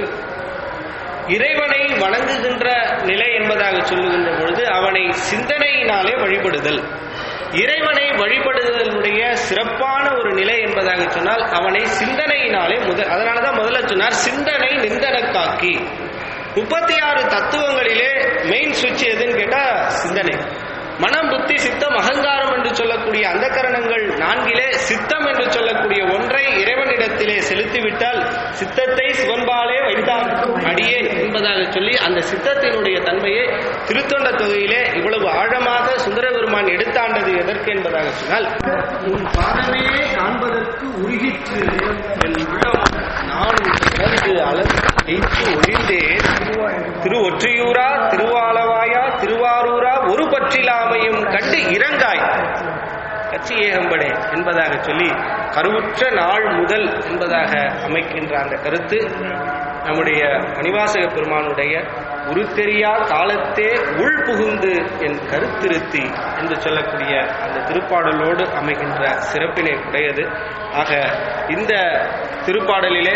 இறைவனை வணங்குகின்ற நிலை என்பதாக சொல்லுகின்ற பொழுது அவனை சிந்தனையினாலே வழிபடுதல் இறைவனை வழிபடுதலுடைய சிறப்பான ஒரு நிலை என்பதாக சொன்னால் அவனை சிந்தனையினாலே முதல் அதனாலதான் முதல்ல சொன்னார் சிந்தனை நிந்தனக்காக்கி முப்பத்தி ஆறு தத்துவங்களிலே மெயின் சுவிட்ச் எதுன்னு கேட்டா சிந்தனை மனம் புத்தி சித்தம் அகங்காரம் என்று சொல்லக்கூடிய அந்த கரணங்கள் நான்கிலே சித்தம் என்று சொல்லக்கூடிய ஒன்றை இறைவனிடத்திலே செலுத்திவிட்டால் சித்தத்தை சிவன்பாலே வைத்தால் அடியேன் என்பதாக சொல்லி அந்த சித்தத்தினுடைய தன்மையை திருத்தொண்ட தொகையிலே இவ்வளவு ஆழமாக சுந்தர பெருமான் எடுத்தாண்டது எதற்கு என்பதாக சொன்னால் உன் பாதமே காண்பதற்கு உருகிற்று என் உள்ளம் நானும் உணர்ந்து அலர்ந்து ஒழிந்தேன் திரு ஒற்றியூரா திருவாலவாயா திருவாரூரா ஒரு பற்றிலாமையும் கண்டு இறங்காய் கட்சி ஏகம்படே என்பதாக சொல்லி கருவுற்ற நாள் முதல் என்பதாக அமைக்கின்ற அந்த கருத்து நம்முடைய மணிவாசக பெருமானுடைய உருத்தெரியா காலத்தே உள் புகுந்து என் கருத்திருத்தி என்று சொல்லக்கூடிய அந்த திருப்பாடலோடு அமைகின்ற சிறப்பினை உடையது ஆக இந்த திருப்பாடலிலே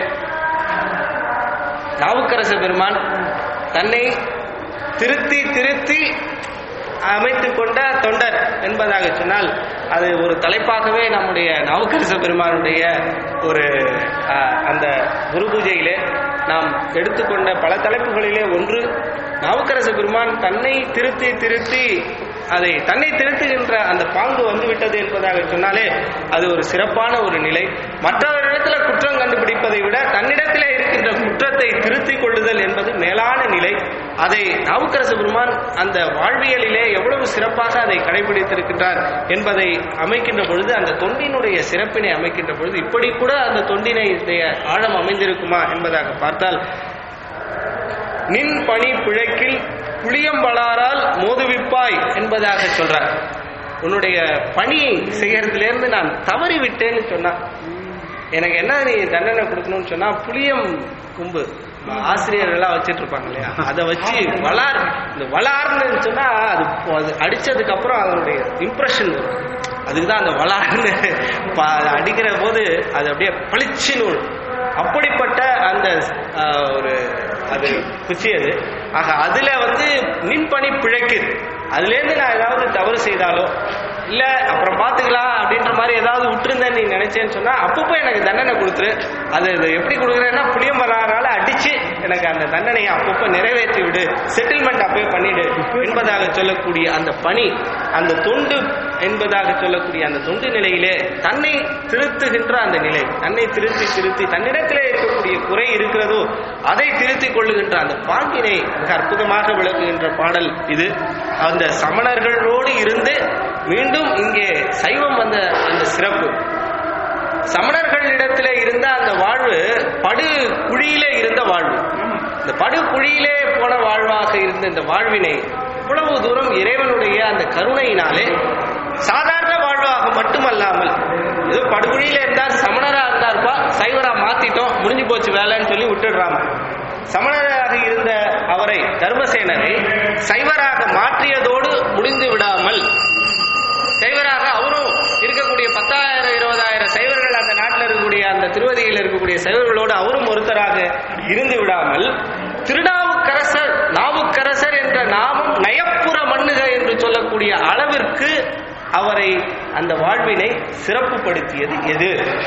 நாவுக்கரச பெருமான் தன்னை திருத்தி திருத்தி அமைத்துக் கொண்ட தொண்டர் என்பதாக சொன்னால் அது ஒரு தலைப்பாகவே நம்முடைய நாவுக்கரச பெருமானுடைய ஒரு அஹ், அந்த குரு பூஜையிலே நாம் எடுத்துக்கொண்ட பல தலைப்புகளிலே ஒன்று நாவுக்கரச பெருமான் தன்னை திருத்தி திருத்தி அதை தன்னை திருத்துகின்ற அந்த பாங்கு வந்துவிட்டது என்பதாக சொன்னாலே அது ஒரு சிறப்பான ஒரு நிலை மற்றவரிடத்துல குற்றம் கண்டுபிடிப்பதை விட தன்னிடத்திலே இருக்கின்ற குற்றத்தை திருத்திக் கொள்ளுதல் என்பது மேலான நிலை அதை நாவுக்கரசு பெருமான் அந்த வாழ்வியலிலே எவ்வளவு சிறப்பாக அதை கடைபிடித்திருக்கின்றார் என்பதை அமைக்கின்ற பொழுது அந்த தொண்டினுடைய சிறப்பினை அமைக்கின்ற பொழுது இப்படி கூட அந்த தொண்டினுடைய ஆழம் அமைந்திருக்குமா என்பதாக பார்த்தால் நின் பணி பிழைக்கில் புளியம்பலாரால் மோதுவிப்பாய் என்பதாக சொல்றார் உன்னுடைய பணியை செய்யறதுலேருந்து நான் தவறி விட்டேன்னு சொன்னா எனக்கு என்ன நீ தண்டனை கொடுக்கணும்னு சொன்னா புளியம் கும்பு ஆசிரியர்கள்லாம் வச்சிட்டு இருப்பாங்க இல்லையா அதை வச்சு வளார் இந்த வளார்னு சொன்னா அது அது அடிச்சதுக்கு அப்புறம் அதனுடைய இம்ப்ரெஷன் வரும் அதுக்கு தான் அந்த வளார்னு ப- அது அடிக்கிற போது அது அப்படியே பளிச்சுன்னு வரும். அப்படிப்பட்ட அந்த ஆஹ், ஒரு அது குச்சி அது ஆக அதுல வந்து நின்பணி பிழைக்குது அதுலேருந்து நான் ஏதாவது தவறு செய்தாலோ இல்ல அப்புறம் பாத்துக்கலாம் அப்படின்ற மாதிரி ஏதாவது விட்டுருந்தேன் நீ நினைச்சேன்னு சொன்னா அப்பப்போ எனக்கு தண்டனை கொடுத்துரு அது இது எப்படி கொடுக்குறேன்னா புளியம் வராதனால அடிச்சு எனக்கு அந்த தண்டனையை அப்பப்போ நிறைவேற்றி விடு செட்டில்மெண்ட் அப்பவே பண்ணிடு என்பதாக சொல்லக்கூடிய அந்த பணி அந்த தொண்டு என்பதாக சொல்லக்கூடிய அந்த தொண்டு நிலையிலே தன்னை திருத்துகின்ற அந்த நிலை தன்னை திருத்தி திருத்தி தன்னிடத்திலே இருக்கக்கூடிய குறை இருக்கிறதோ அதை திருத்திக் கொள்ளுகின்ற அந்த பாங்கினை மிக அற்புதமாக விளக்குகின்ற பாடல் இது அந்த சமணர்களோடு இருந்து மீண்டும் இங்கே சைவம் வந்த அந்த சிறப்பு சமணர்களிடத்திலே இருந்த அந்த வாழ்வு படு குழியிலே இருந்த வாழ்வு இந்த படு குழியிலே போன வாழ்வாக இருந்த இந்த வாழ்வினை இவ்வளவு தூரம் இறைவனுடைய அந்த கருணையினாலே சாதாரண வாழ்வாக மட்டுமல்லாமல் ஏதோ படுகுழியில இருந்தார் சமணரா இருந்தார்ப்பா சைவரா மாத்திட்டோம் முடிஞ்சு போச்சு வேலைன்னு சொல்லி விட்டுடுறாங்க சமணராக இருந்த அவரை தர்மசேனரை சைவராக மாற்றியதோடு முடிந்து விடாமல் சைவராக அவரும் இருக்கக்கூடிய பத்தாயிரம் இருபதாயிரம் சைவர்கள் அந்த நாட்டில் இருக்கக்கூடிய அந்த திருவதியில் இருக்கக்கூடிய சைவர்களோடு அவரும் ஒருத்தராக இருந்து விடாமல் திருநாவுக்கரசர் நாவுக்கரசர் என்ற நாமம் நயப்புற மண்ணுக என்று சொல்லக்கூடிய அளவிற்கு அவரை அந்த வாழ்வினை சிறப்புப்படுத்தியது எது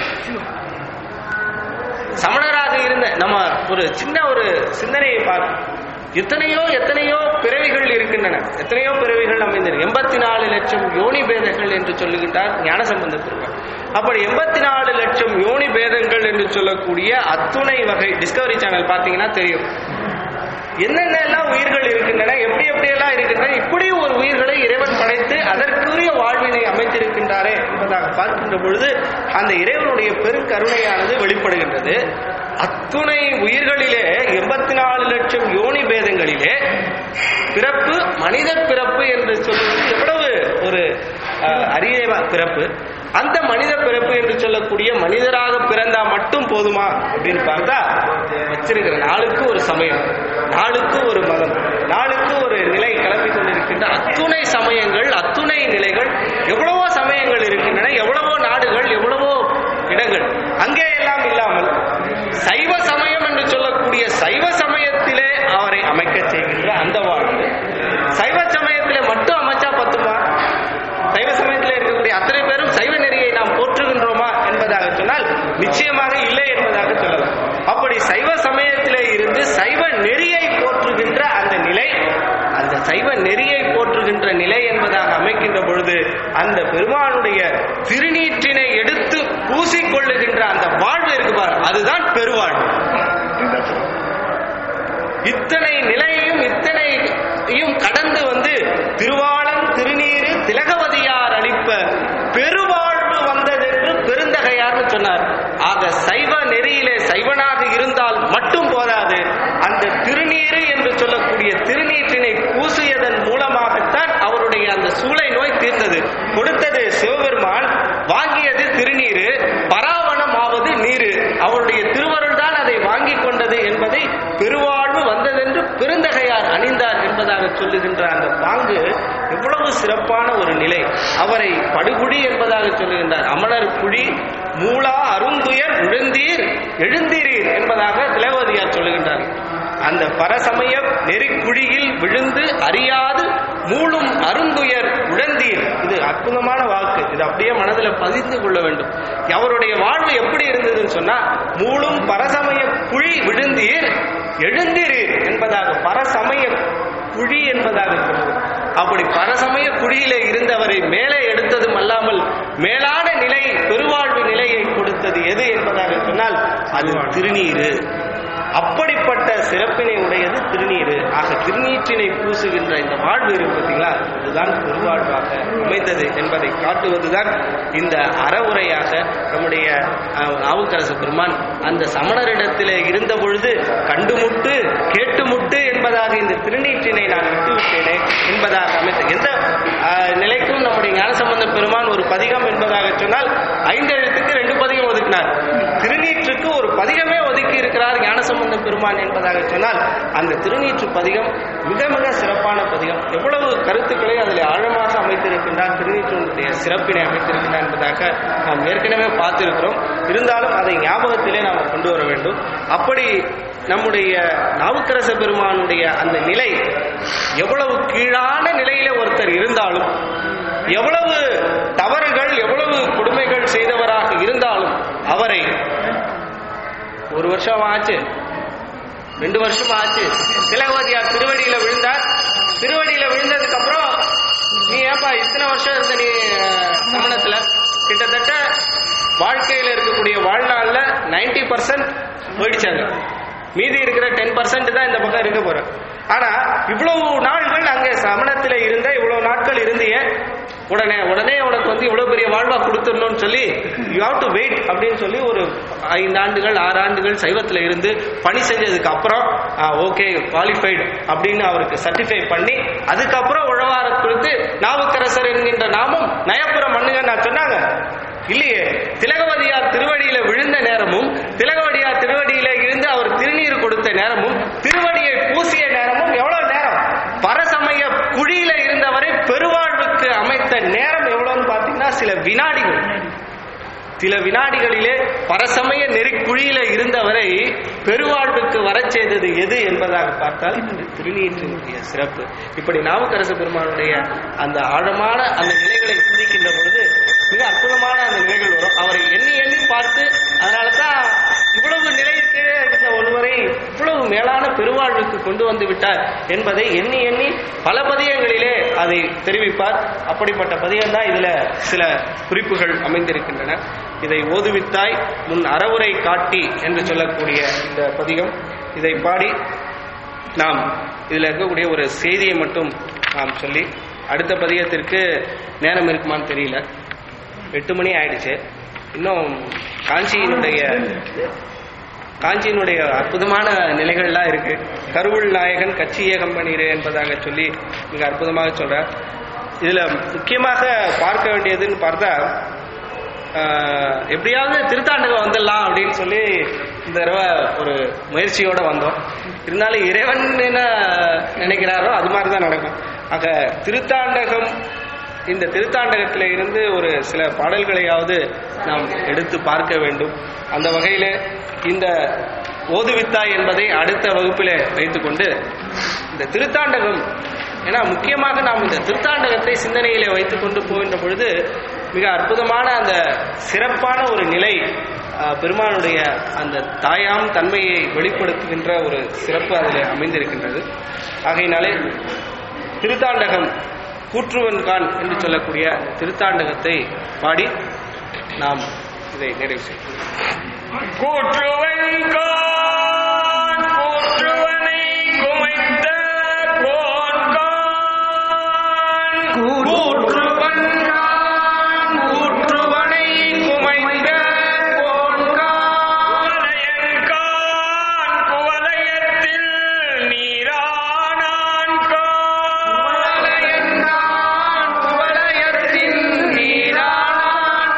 சமணராக இருந்த நம்ம ஒரு சின்ன ஒரு சிந்தனையை பார்க்கணும் எத்தனையோ எத்தனையோ பிறவிகள் இருக்கின்றன எத்தனையோ பிறவிகள் அமைந்திருக்கு எண்பத்தி நாலு லட்சம் யோனி பேதங்கள் என்று சொல்லுகின்றார் ஞானசம்பந்த பெருமாள் அப்படி எண்பத்தி நாலு லட்சம் யோனி பேதங்கள் என்று சொல்லக்கூடிய அத்துணை வகை டிஸ்கவரி சேனல் பார்த்தீங்கன்னா தெரியும் என்னென்ன எல்லாம் உயிர்கள் இருக்கின்றன எப்படி எப்படி எல்லாம் இருக்கின்றன இப்படி ஒரு உயிர்களை இறைவன் படைத்து அதற்குரிய வாழ்வினை அமைத்திருக்கின்றாரே என்பதாக பார்க்கின்ற பொழுது அந்த இறைவனுடைய பெருங்கருணையானது வெளிப்படுகின்றது அத்துணை உயிர்களிலே எண்பத்தி நாலு லட்சம் யோனி பேதங்களிலே பிறப்பு மனித பிறப்பு என்று சொல்வது எவ்வளவு ஒரு அஹ், அரிய பிறப்பு அந்த மனித பிறப்பு என்று சொல்லக்கூடிய மனிதராக பிறந்தா மட்டும் போதுமா அப்படின்னு பார்த்தா வச்சிருக்கிற நாளுக்கு ஒரு சமயம் நாளுக்கு ஒரு மதம் நாளுக்கு ஒரு நிலை கிளம்பி கொண்டிருக்கின்ற அத்துணை சமயங்கள் அத்துணை நிலைகள் எவ்வளவோ சமயங்கள் இருக்கின்றன எவ்வளவோ நாடுகள் எவ்வளவோ இடங்கள் அங்கே எல்லாம் இல்லாமல் சைவ சமயம் என்று சொல்லக்கூடிய சைவ சமயத்திலே அவரை அமைக்க செய்கின்ற அந்த வாழ்வு சைவ சமயத்திலே மட்டும் அமைச்சா பத்துமா சைவ சமயத்தில் இருக்கக்கூடிய அத்தனை பேரும் சைவ நெறியை நாம் போற்றுகின்றோமா என்பதாக சொன்னால் நிச்சயமாக இல்லை என்பதாக சொல்லலாம் அப்படி சைவ சமயத்திலே இருந்து சைவ நெறியை போற்றுகின்ற அந்த நிலை அந்த சைவ நெறியை போற்றுகின்ற நிலை என்பதாக அமைக்கின்ற பொழுது அந்த பெருமானுடைய திருநீற்றினை எடுத்து பூசிக்கொள்ளுகின்ற அந்த வாழ்வு இருக்கு பாரு அதுதான் பெருவாழ்வு இத்தனை நிலையையும் இத்தனையும் கடந்து வந்து திருவாளம் திருநீரு திலகவதியார் அளிப்ப பெருவாழ்வு வந்ததென்று பெருந்தகையார்னு சொன்னார் ஆக சைவ நெறியிலே சைவனாக இருந்தால் மட்டும் போதாது அந்த திருநீரு என்று சொல்லக்கூடிய திருநீற்றினை பூசியதன் மூலமாகத்தான் அவருடைய அந்த சூளை நோய் தீர்ந்தது கொடுத்தது சிவபெருமான் வாங்கியது திருநீரு பராவணம் ஆவது நீரு அவருடைய திருவருள் தான் அதை வாங்கி கொண்டது என்பதை பெருவாழ்வு வந்ததென்று பெருந்தகையார் அணிந்தார் என்பதாக சொல்லுகின்ற அந்த பாங்கு எவ்வளவு சிறப்பான ஒரு நிலை அவரை படுகுடி என்பதாக சொல்லுகின்றார் அமரர் குழி மூலா அருந்துயர் விழுந்தீர் எழுந்தீரீர் என்பதாக திலகவதியார் சொல்லுகின்றார் அந்த பரசமய நெறிக்குழியில் விழுந்து அறியாது மூளும் அருந்துயர் உழந்தீர் இது அற்புதமான வாக்கு இது அப்படியே மனதில் பதிந்து கொள்ள வேண்டும் அவருடைய வாழ்வு எப்படி இருந்ததுன்னு சொன்னா மூளும் பரசமய குழி விழுந்தீர் எழுந்தீரீர் என்பதாக பரசமய குழி என்பதாக சொல்வது அப்படி பரசமய குழியிலே இருந்தவரை மேலே எடுத்ததும் அல்லாமல் மேலான நிலை பெருவாழ்வு நிலையை கொடுத்தது எது என்பதாக சொன்னால் அது திருநீரு அப்படிப்பட்ட சிறப்பினை உடையது திருநீரு ஆக திருநீற்றினை பூசுகின்ற இந்த வாழ்வு இருக்கு பார்த்தீங்களா இதுதான் பெருவாழ்வாக அமைந்தது என்பதை காட்டுவதுதான் இந்த அறவுரையாக நம்முடைய அஹ், நாவுக்கரசு பெருமான் அந்த சமணரிடத்திலே இருந்த பொழுது கண்டுமுட்டு கேட்டுமுட்டு என்பதாக இந்த திருநீற்றினை நான் விட்டுவிட்டேனே என்பதாக அமைத்த எந்த அஹ், நிலைக்கும் நம்முடைய ஞானசம்பந்த பெருமான் ஒரு பதிகம் என்பதாக சொன்னால் ஐந்து எழுத்துக்கு ரெண்டு பதிகம் ஒதுக்கினார் திருநீற்றுக்கு ஒரு பதிகமே ஒதுக்கி இருக்கிறார் ஞானசம்பந்த பெருமான் என்பதாக சொன்னால் அந்த திருநீற்று பதிகம் மிக மிக சிறப்பான பதிகம் எவ்வளவு கருத்துக்களை அதில் ஆழமாக அமைத்திருக்கின்றார் திருநீற்றினுடைய சிறப்பினை அமைத்திருக்கின்றார் என்பதாக நாம் ஏற்கனவே பார்த்திருக்கிறோம் இருந்தாலும் அதை ஞாபகத்திலே நாம் கொண்டு வர வேண்டும் அப்படி நம்முடைய நாவுக்கரச பெருமானுடைய அந்த நிலை எவ்வளவு கீழான நிலையில ஒருத்தர் இருந்தாலும் எவ்வளவு தவறுகள் எவ்வளவு கொடுமைகள் செய்தவராக இருந்தாலும் அவரை ஒரு வருஷம் ஆச்சு ரெண்டு வருஷம் ஆச்சு திலகவதியார் திருவடியில விழுந்தார் திருவடியில விழுந்ததுக்கு அப்புறம் நீ ஏப்பா இத்தனை வருஷம் இருந்த நீ அஹ், சமணத்துல கிட்டத்தட்ட வாழ்க்கையில இருக்கக்கூடிய வாழ்நாள்ல 90% பர்சன்ட் போயிடுச்சாங்க மீதி இருக்கிற டென் பர்சன்ட் தான் இந்த பக்கம் இருக்க போறேன் ஆனா இவ்வளவு நாள்கள் அங்கே சமணத்துல இருந்த இவ்வளவு நாட்கள் இருந்தியே உடனே உடனே உனக்கு வந்து இவ்வளவு பெரிய வாழ்வா கொடுத்துடணும்னு சொல்லி யூ ஹாவ் டு வெயிட் அப்படின்னு சொல்லி ஒரு ஐந்து ஆண்டுகள் ஆறு ஆண்டுகள் சைவத்துல இருந்து பணி செஞ்சதுக்கு அப்புறம் ஓகே குவாலிஃபைடு அப்படின்னு அவருக்கு சர்டிஃபை பண்ணி அதுக்கப்புறம் உழவார கொடுத்து நாவுக்கரசர் என்கின்ற நாமும் நயப்புறம் மண்ணுங்க நான் சொன்னாங்க இல்லையே திலகவதியார் திருவடியில விழுந்த நேரமும் திலகவதியார் திருவடியில இருந்து அவர் திருநீர் கொடுத்த நேரமும் திருவடியை பூசிய நேரமும் எவ்வளவு நேரம் பரசமய குழியில இருந்தவரை பெருவாழ்வுக்கு அமைத்த நேரம் எவ்வளவுன்னு பாத்தீங்கன்னா சில வினாடிகள் சில வினாடிகளிலே பரசமய நெறிக்குழியில இருந்தவரை பெருவாழ்வுக்கு வரச் செய்தது எது என்பதாக பார்த்தால் இது திருநீற்றினுடைய சிறப்பு இப்படி நாவுக்கரசு பெருமானுடைய அந்த ஆழமான அந்த நிலைகளை சிந்திக்கின்ற பொழுது மிக அற்புதமான அந்த நிலைகள் வரும் அவரை எண்ணி எண்ணி பார்த்து அதனால தான் இவ்வளவு நிலைக்கு இருந்த ஒருவரை இவ்வளவு மேலான பெருவாழ்வுக்கு கொண்டு வந்து விட்டார் என்பதை எண்ணி எண்ணி பல பதியங்களிலே அதை தெரிவிப்பார் அப்படிப்பட்ட பதியம் தான் இதுல சில குறிப்புகள் அமைந்திருக்கின்றன இதை ஓதுவித்தாய் முன் அறவுரை காட்டி என்று சொல்லக்கூடிய இந்த பதிகம் இதை பாடி நாம் இதில் இருக்கக்கூடிய ஒரு செய்தியை மட்டும் நாம் சொல்லி அடுத்த பதியத்திற்கு நேரம் இருக்குமான்னு தெரியல எட்டு மணி ஆயிடுச்சு இன்னும் காஞ்சியினுடைய காஞ்சியினுடைய அற்புதமான நிலைகள்லாம் இருக்கு கருவுள் நாயகன் கட்சி ஏகம்பனீரே என்பதாக சொல்லி மிக அற்புதமாக சொல்றார் இதுல முக்கியமாக பார்க்க வேண்டியதுன்னு பார்த்தா ஆஹ், எப்படியாவது திருத்தாண்டகம் வந்துடலாம் அப்படின்னு சொல்லி இந்த தடவை ஒரு முயற்சியோட வந்தோம் இருந்தாலும் இறைவன் என்ன நினைக்கிறாரோ அது மாதிரி தான் நடக்கும் ஆக திருத்தாண்டகம் இந்த திருத்தாண்டகத்தில இருந்து ஒரு சில பாடல்களையாவது நாம் எடுத்து பார்க்க வேண்டும் அந்த வகையில இந்த ஓதுவித்தாய் என்பதை அடுத்த வகுப்பிலே வைத்துக்கொண்டு இந்த திருத்தாண்டகம் ஏன்னா முக்கியமாக நாம் இந்த திருத்தாண்டகத்தை சிந்தனையிலே வைத்துக்கொண்டு போகின்ற பொழுது மிக அற்புதமான அந்த சிறப்பான ஒரு நிலை ஆஹ், பெருமானுடைய அந்த தாயாம் தன்மையை வெளிப்படுத்துகின்ற ஒரு சிறப்பு அதில் அமைந்திருக்கின்றது ஆகையினாலே திருத்தாண்டகம் கூற்றுவன்கான் என்று சொல்லக்கூடிய திருத்தாண்டகத்தை பாடி நாம் இதை நிறைவு செய்வோம் கூற்றுவன்கான் கூற்றுவனை குமைத்த கோன்கான் கூற்றுவன்கான் கூற்றுவனை குமைத்த கோன்கான் குவலையன்கான் குவலயத்தில் நீரானான் குவலையன்கான் குவலயத்தில் நீரானான்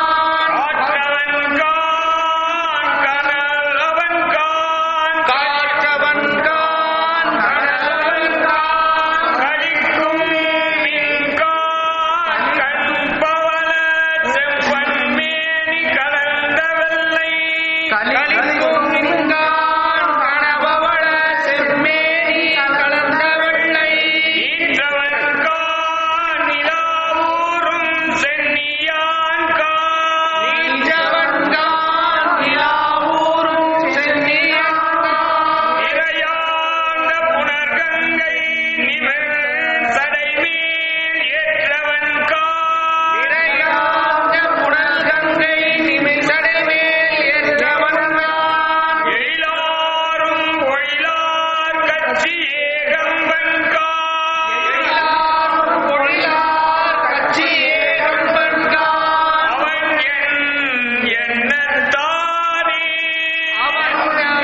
காற்றவன்கான் கனலவன்கான் காற்றவன்கான் கனலவன்கான் கழிக்கும் மின்கான் கண்பவள செம்பன்மேனி கலந்த வெள்ளை கழிக்கும் மின்கான் கணபவள செம்மேனி கலந்த வெள்ளை ஈன்றவன்கான் நிலாவூரும் சென்னியான்கான் நீற்றவன்கான் நிலாவூரும் சென்னியான்கான் இறையாண்ட புனர்கங்கை நிமிர் சடைமேல் ஏற்றவன்கான் இறையாண்ட புனர்கங்கை நிமிர் சடைமேல் ஏற்றவன்கான் எழிலாரும் பொழிலார் கட்சி ஏகம்பன்கான் எழிலாரும் பொழிலார் கட்சி ஏகம்பன்கான் அவன் என் எண்ணத்தானே அவன்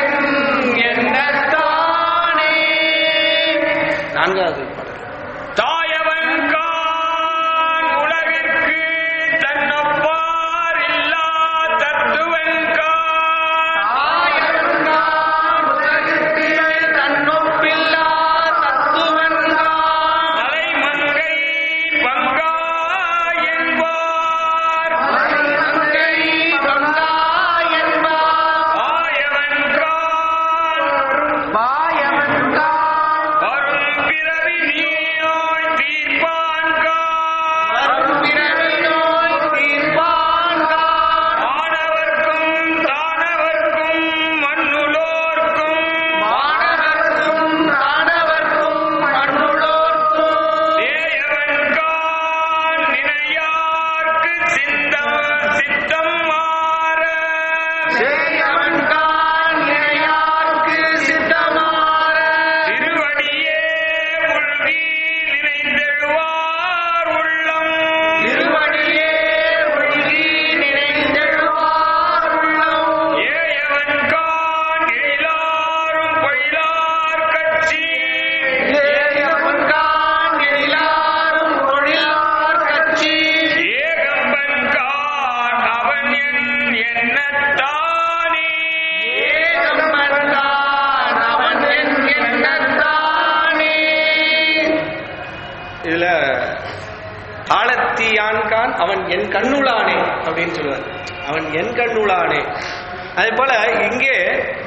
எண்ணத்தானே நான்காவது பாடல் தாயவன்கான் உலகிற்கு தன்னொப்பார் இல்லா தத்துவன்கான் தாயவன்கான் உலகிற்கு தன்னொப்பில்லா தத்துவன்கான் மலைமங்கை பங்கா என்பார் மலைமங்கை பங்கா என்பார் ஆயவன்கான் பாயவன்கான் வரும் பிறவி நீயோய் தீர்ப்பான்கான் வரும் பிறவி நோய் தீர்ப்பான்கான் ஆனவர்க்கும் தானவர்க்கும் மண்ணுளோர்க்கும் மாணவர்க்கும் தானவர்க்கும் மண்ணுளோர்க்கும் தேயவன்கான் நினையார்க்கு சிந்தம் சித்தம் மாற தேயவன்கான் நினையார்க்கு சித்தமாற திருவடியே உள்கி நினைந்தெழுவார் உள்ளம் திருவடியே உள்கி நினைந்தெழுவார் உள்ளம் ஏயவன்கான் எழிலாரும் பயிலார் கட்சி ஏயவன்கான் எழிலாரும் பொழிலார் கட்சி ஏகம்பன்கான் அவன் என் எண்ணத்தானே ஏகம்பன்கான் அவன் என் எண்ணத்தானே இதுல ஆழத்தியான்கான் அவன் என் கண்ணுளானே அப்படின்னு சொல்லுவார் அவன் என் கண்ணுளானே அதே போல இங்கே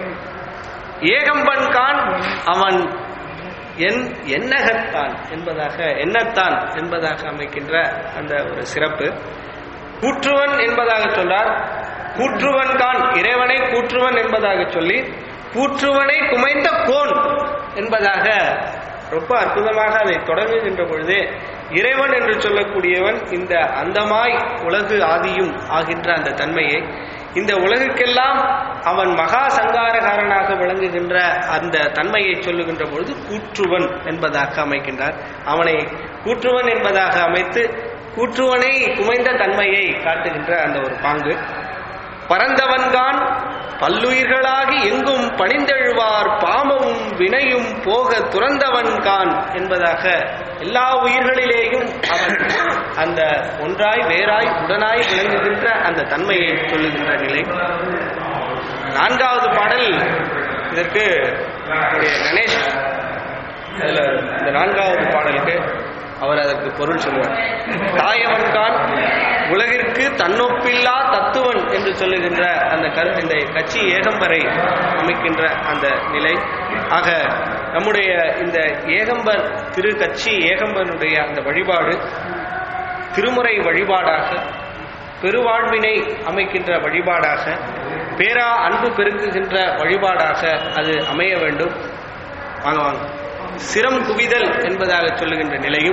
ஏகம்பன் கான் அவன் என் எண்ணகத்தான் என்பதாக எண்ணத்தான் என்பதாக அமைக்கின்ற அந்த ஒரு சிறப்பு கூற்றுவன் என்பதாக சொல்றார் கூற்றுவன் கான் இறைவனை கூற்றுவன் என்பதாக சொல்லி கூற்றுவனை குமைந்த கோன் என்பதாக ரொம்ப அற்புதமாக அதை தொடங்குகின்ற பொழுதே இறைவன் என்று சொல்லக்கூடியவன் இந்த அந்தமாய் உலகு ஆதியும் ஆகின்ற அந்த தன்மையை இந்த உலகுக்கெல்லாம் அவன் மகா சங்காரகாரனாக விளங்குகின்ற அந்த தன்மையை சொல்லுகின்ற பொழுது கூற்றுவன் என்பதாக அமைக்கின்றார் அவனை கூற்றுவன் என்பதாக அமைத்து கூற்றுவனை குமைந்த தன்மையை காட்டுகின்ற அந்த ஒரு பாங்கு பரந்தவன்கான் பல்லுயிர்களாகி எங்கும் பணிந்தெழுவார் பாமமும் வினையும் போக துறந்தவன்கான் என்பதாக எல்லா உயிர்களிலேயும் அவன் அந்த ஒன்றாய் வேறாய் உடனாய் விளங்குகின்ற அந்த தன்மையை சொல்லுகின்ற நிலை நான்காவது பாடல் இதற்கு நம்முடைய கணேஷ் அதுல இந்த நான்காவது பாடலுக்கு அவர் அதற்கு பொருள் சொல்லுவார் தாயவன்கான் உலகிற்கு தன்னொப்பில்லா தத்துவன் என்று சொல்லுகின்ற அந்த கரு இந்த கட்சி ஏகம்பரை அமைக்கின்ற அந்த நிலை ஆக நம்முடைய இந்த ஏகம்பர் திரு கட்சி ஏகம்பனுடைய அந்த வழிபாடு திருமுறை வழிபாடாக பெருவாழ்வினை அமைக்கின்ற வழிபாடாக பேரா அன்பு பெருக்குகின்ற வழிபாடாக அது அமைய வேண்டும் வாங்க வாங்க சிரம் குவிதல் என்பதாக சொல்லுகின்ற நிலையும்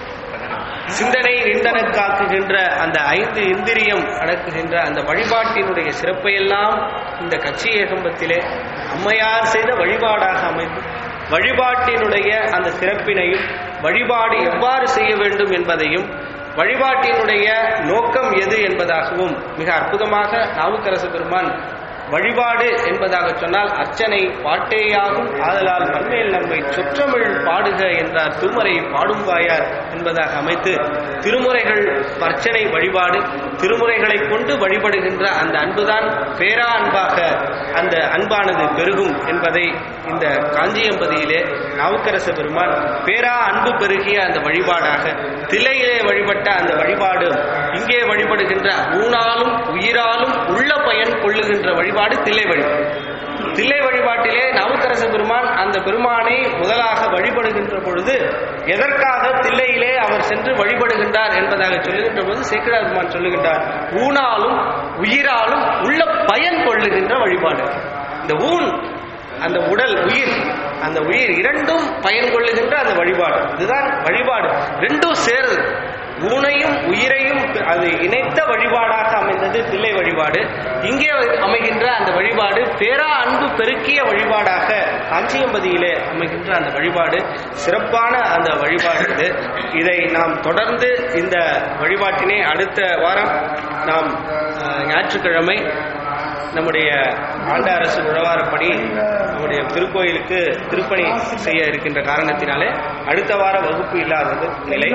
சிந்தனை நிந்தனக்காக்குகின்ற அந்த ஐந்து இந்திரியம் அடக்குகின்ற அந்த வழிபாட்டினுடைய சிறப்பையெல்லாம் இந்த கட்சி ஏகம்பத்திலே அம்மையார் செய்த வழிபாடாக அமைந்து வழிபாட்டினுடைய அந்த சிறப்பினையும் வழிபாடு எவ்வாறு செய்ய வேண்டும் என்பதையும் வழிபாட்டினுடைய நோக்கம் எது என்பதாகவும் மிக அற்புதமாக நாவுக்கரசு பெருமான் வழிபாடு என்பதாக சொன்னால் அர்ச்சனை பாட்டேயாகும் ஆதலால் மண்மேல் நம்மை சொற்றமிழ் பாடுக என்றார் திருமுறை பாடும் வாயார் என்பதாக அமைத்து திருமுறைகள் அர்ச்சனை வழிபாடு திருமுறைகளை கொண்டு வழிபடுகின்ற அந்த அன்புதான் பேரா அன்பாக அந்த அன்பானது பெருகும் என்பதை இந்த காஞ்சியம்பதியிலே நாவுக்கரச பெருமான் பேரா அன்பு பெருகிய அந்த வழிபாடாக தில்லையிலே வழிபட்ட அந்த வழிபாடு இங்கே வழிபடுகின்ற ஊனாலும் உயிராலும் உள்ள பயன் கொள்ளுகின்ற வழிபாடு தில்லை வழிபாடு தில்லை வழிபாட்டிலே நாவுக்கரச பெருமான் அந்த பெருமானை முதலாக வழிபடுகின்ற பொழுது எதற்காக தில்லையிலே அவர் சென்று வழிபடுகின்றார் என்பதாக சொல்லுகின்ற போது சேக்கிரார் பெருமான் சொல்லுகின்றார் ஊனாலும் உயிராலும் உள்ள பயன் கொள்ளுகின்ற வழிபாடு இந்த ஊன் அந்த உடல் உயிர் அந்த உயிர் இரண்டும் பயன் கொள்ளுகின்ற அந்த வழிபாடு இதுதான் வழிபாடு ரெண்டும் சேருது ஊனையும் உயிரையும் அது இணைத்த வழிபாடாக அமைந்தது தில்லை வழிபாடு இங்கே அமைகின்ற அந்த வழிபாடு பேரா அன்பு பெருக்கிய வழிபாடாக காஞ்சியம்பதியிலே அமைகின்ற அந்த வழிபாடு சிறப்பான அந்த வழிபாடு இது இதை நாம் தொடர்ந்து இந்த வழிபாட்டினை அடுத்த வாரம் நாம் அஹ், ஞாயிற்றுக்கிழமை நம்முடைய ஆண்ட அரசு உழவாரப்படி நம்முடைய திருக்கோயிலுக்கு திருப்பணி செய்ய இருக்கின்ற காரணத்தினாலே அடுத்த வார வகுப்பு இல்லாதது நிலை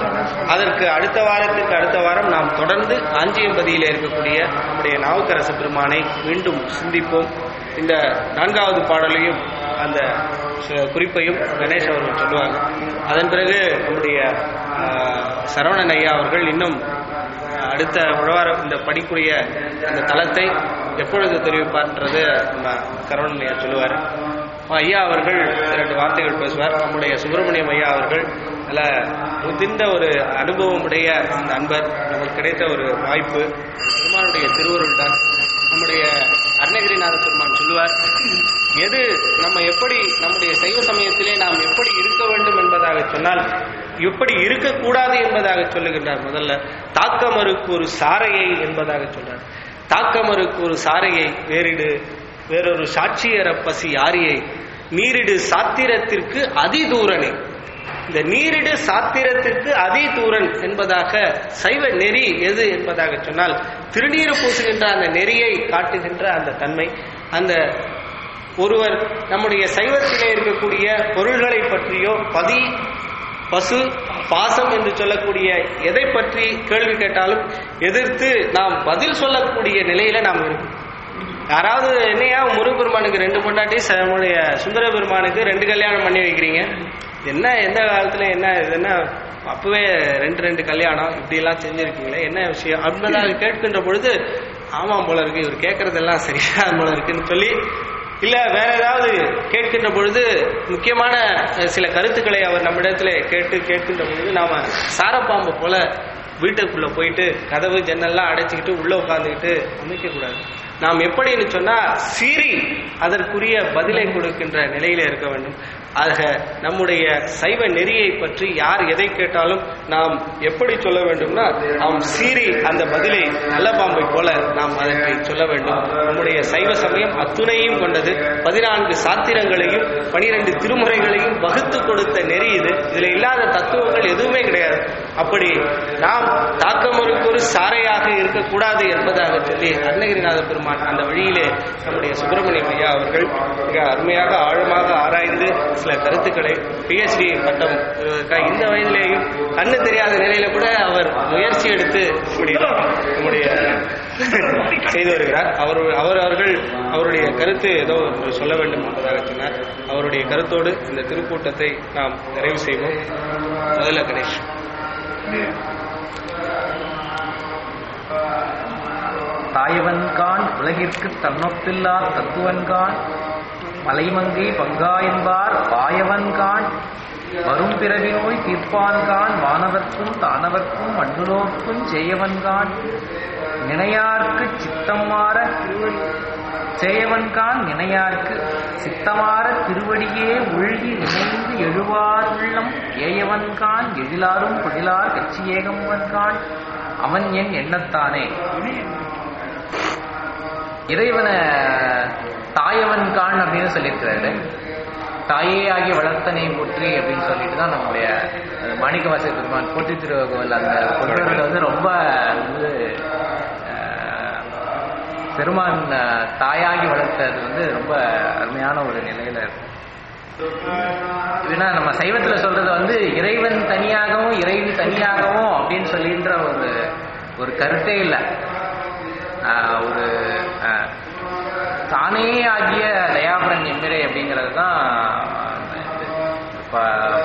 அதற்கு அடுத்த வாரத்துக்கு அடுத்த வாரம் நாம் தொடர்ந்து காஞ்சியம்பதியில் இருக்கக்கூடிய நம்முடைய நாவுக்கரசு பெருமானை மீண்டும் சிந்திப்போம் இந்த நான்காவது பாடலையும் அந்த ச- குறிப்பையும் கணேஷ் அவர்கள் சொல்லுவாங்க அதன் பிறகு நம்முடைய ஆஹ், சரவணன் ஐயா அவர்கள் இன்னும் அடுத்த உழவார இந்த படிக்குரிய அந்த தளத்தை எப்பொழுது தெரிவிப்பார்ன்றது நம்ம கரவணன் ஐயா சொல்லுவார் ஐயா அவர்கள் இரண்டு வார்த்தைகள் பேசுவார் நம்முடைய சுப்பிரமணியம் ஐயா அவர்கள் நல்ல முதிர்ந்த ஒரு அனுபவமுடைய அந்த அன்பர் நமக்கு கிடைத்த ஒரு வாய்ப்பு பெருமானுடைய திருவருள் தான் நம்முடைய அருணகிரிநாத பெருமான் சொல்லுவார் எது நம்ம எப்படி நம்முடைய சைவ சமயத்திலே நாம் எப்படி இருக்க வேண்டும் என்பதாக சொன்னால் எப்படி இருக்கக்கூடாது என்பதாக சொல்லுகின்றார் முதல்ல தாக்கமருக்கு ஒரு சாரையை என்பதாக சொல்றார் தாக்கமருக்கு ஒரு சாரையை வேறிடு வேறொரு சாட்சியர பசி யாரியை நீரிடு சாத்திரத்திற்கு அதிதூரனே இந்த நீரிடு சாத்திரத்திற்கு அதிதூரன் என்பதாக சைவ நெறி எது என்பதாக சொன்னால் திருநீறு பூசுகின்ற அந்த நெறியை காட்டுகின்ற அந்த தன்மை அந்த ஒருவர் நம்முடைய சைவத்திலே இருக்கக்கூடிய பொருள்களை பற்றியோ பதி பசு பாசம் என்று சொல்லக்கூடிய எதை பற்றி கேள்வி கேட்டாலும் எதிர்த்து நாம் பதில் சொல்லக்கூடிய நிலையில நாம் இருக்கோம் யாராவது என்னையா முருகப்பெருமானுக்கு ரெண்டு பொண்டாட்டி ச- நம்முடைய சுந்தர பெருமானுக்கு ரெண்டு கல்யாணம் பண்ணி வைக்கிறீங்க என்ன எந்த காலத்துல என்ன இது என்ன அப்பவே ரெண்டு ரெண்டு கல்யாணம் இப்படி எல்லாம் செஞ்சிருக்கீங்களே என்ன விஷயம் அப்படின்றதாக கேட்கின்ற பொழுது ஆமாம் போல இருக்கு இவர் கேட்கறதெல்லாம் சரியா போல இருக்குன்னு சொல்லி இல்ல வேற ஏதாவது கேட்கின்ற பொழுது முக்கியமான அஹ், சில கருத்துக்களை அவர் நம்மிடத்துல கேட்டு கேட்கின்ற பொழுது நாம சாரப்பாம்பு போல வீட்டுக்குள்ள போயிட்டு கதவு ஜன்னல்லாம் அடைச்சிக்கிட்டு உள்ள உட்கார்ந்துக்கிட்டு அமைக்க கூடாது நாம் எப்படின்னு சொன்னா சீறி அதற்குரிய பதிலை கொடுக்கின்ற நிலையில இருக்க வேண்டும் ஆக நம்முடைய சைவ நெறியை பற்றி யார் எதை கேட்டாலும் நாம் எப்படி சொல்ல வேண்டும்னா நாம் சீறி அந்த பதிலை நல்ல பாம்பை போல நாம் அதற்கு சொல்ல வேண்டும் நம்முடைய சைவ சமயம் அத்துணையும் கொண்டது பதினான்கு சாத்திரங்களையும் பனிரெண்டு திருமுறைகளையும் வகுத்து கொடுத்த நெறி இது இதுல இல்லாத தத்துவங்கள் எதுவுமே கிடையாது அப்படி நாம் தாக்கமருக்கு ஒரு சாரையாக இருக்கக்கூடாது என்பதாக சொல்லி அருணகிரிநாத பெருமான் அந்த வழியிலே நம்முடைய சுப்பிரமணியம் ஐயா அவர்கள் மிக அருமையாக ஆழமாக ஆராய்ந்து சில கருத்துக்களை பிஹெச்டி பட்டம் பெறுவதற்காக இந்த வயதிலேயும் கண்ணு தெரியாத நிலையில கூட அவர் முயற்சி எடுத்து இப்படி நம்முடைய செய்து வருகிறார் அவர் அவர் அவர்கள் அவருடைய கருத்து ஏதோ ஒன்று சொல்ல வேண்டும் என்பதாக சொன்னார் அவருடைய கருத்தோடு இந்த திருக்கூட்டத்தை நாம் நிறைவு செய்வோம் முதல்ல கணேஷ் தாயவன்கான் உலகிற்கு தன்னொப்பில்லா தத்துவன்கான் மலைமங்கை பங்கா என்பார் வாயவன்கான் வரும் பிறவி நோய் தீர்ப்பான்கான் வானவர்க்கும் தானவர்க்கும் மண்ணுலோர்க்கும் செய்யவன்கான் நினையார்க்கு சித்தம் மாற திருவடி சேயவன்கான் நினையார்க்கு சித்தமாற திருவடியே உழ்கி நினைந்து எழுவார் உள்ளம் ஏயவன்கான் எழிலாரும் பொழிலார் கட்சி ஏகம்பன்கான் அவன் என் எண்ணத்தானே இறைவனை தாயவன் கான் அப்படின்னு சொல்லியிருக்கிறாரு தாயே ஆகிய வளர்த்தனை போற்றி அப்படின்னு சொல்லிட்டு தான் நம்முடைய அஹ், மாணிக்கவாசக பெருமான் போற்றி திருவகோவில் அந்த கொள்வதில் வந்து ரொம்ப வந்து அஹ், பெருமான் அஹ், தாயாகி வளர்த்தது வந்து ரொம்ப அருமையான ஒரு நிலையில இருக்கும் இதுனா நம்ம சைவத்துல சொல்றது வந்து இறைவன் தனியாகவும் இறைவி தனியாகவும் அப்படின்னு சொல்லின்ற ஒரு ஒரு கருத்தே இல்லை ஆஹ் ஒரு ஆஹ், தானே ஆகிய தயாபரன் எம்பிரை அப்படிங்கிறது தான் இப்போ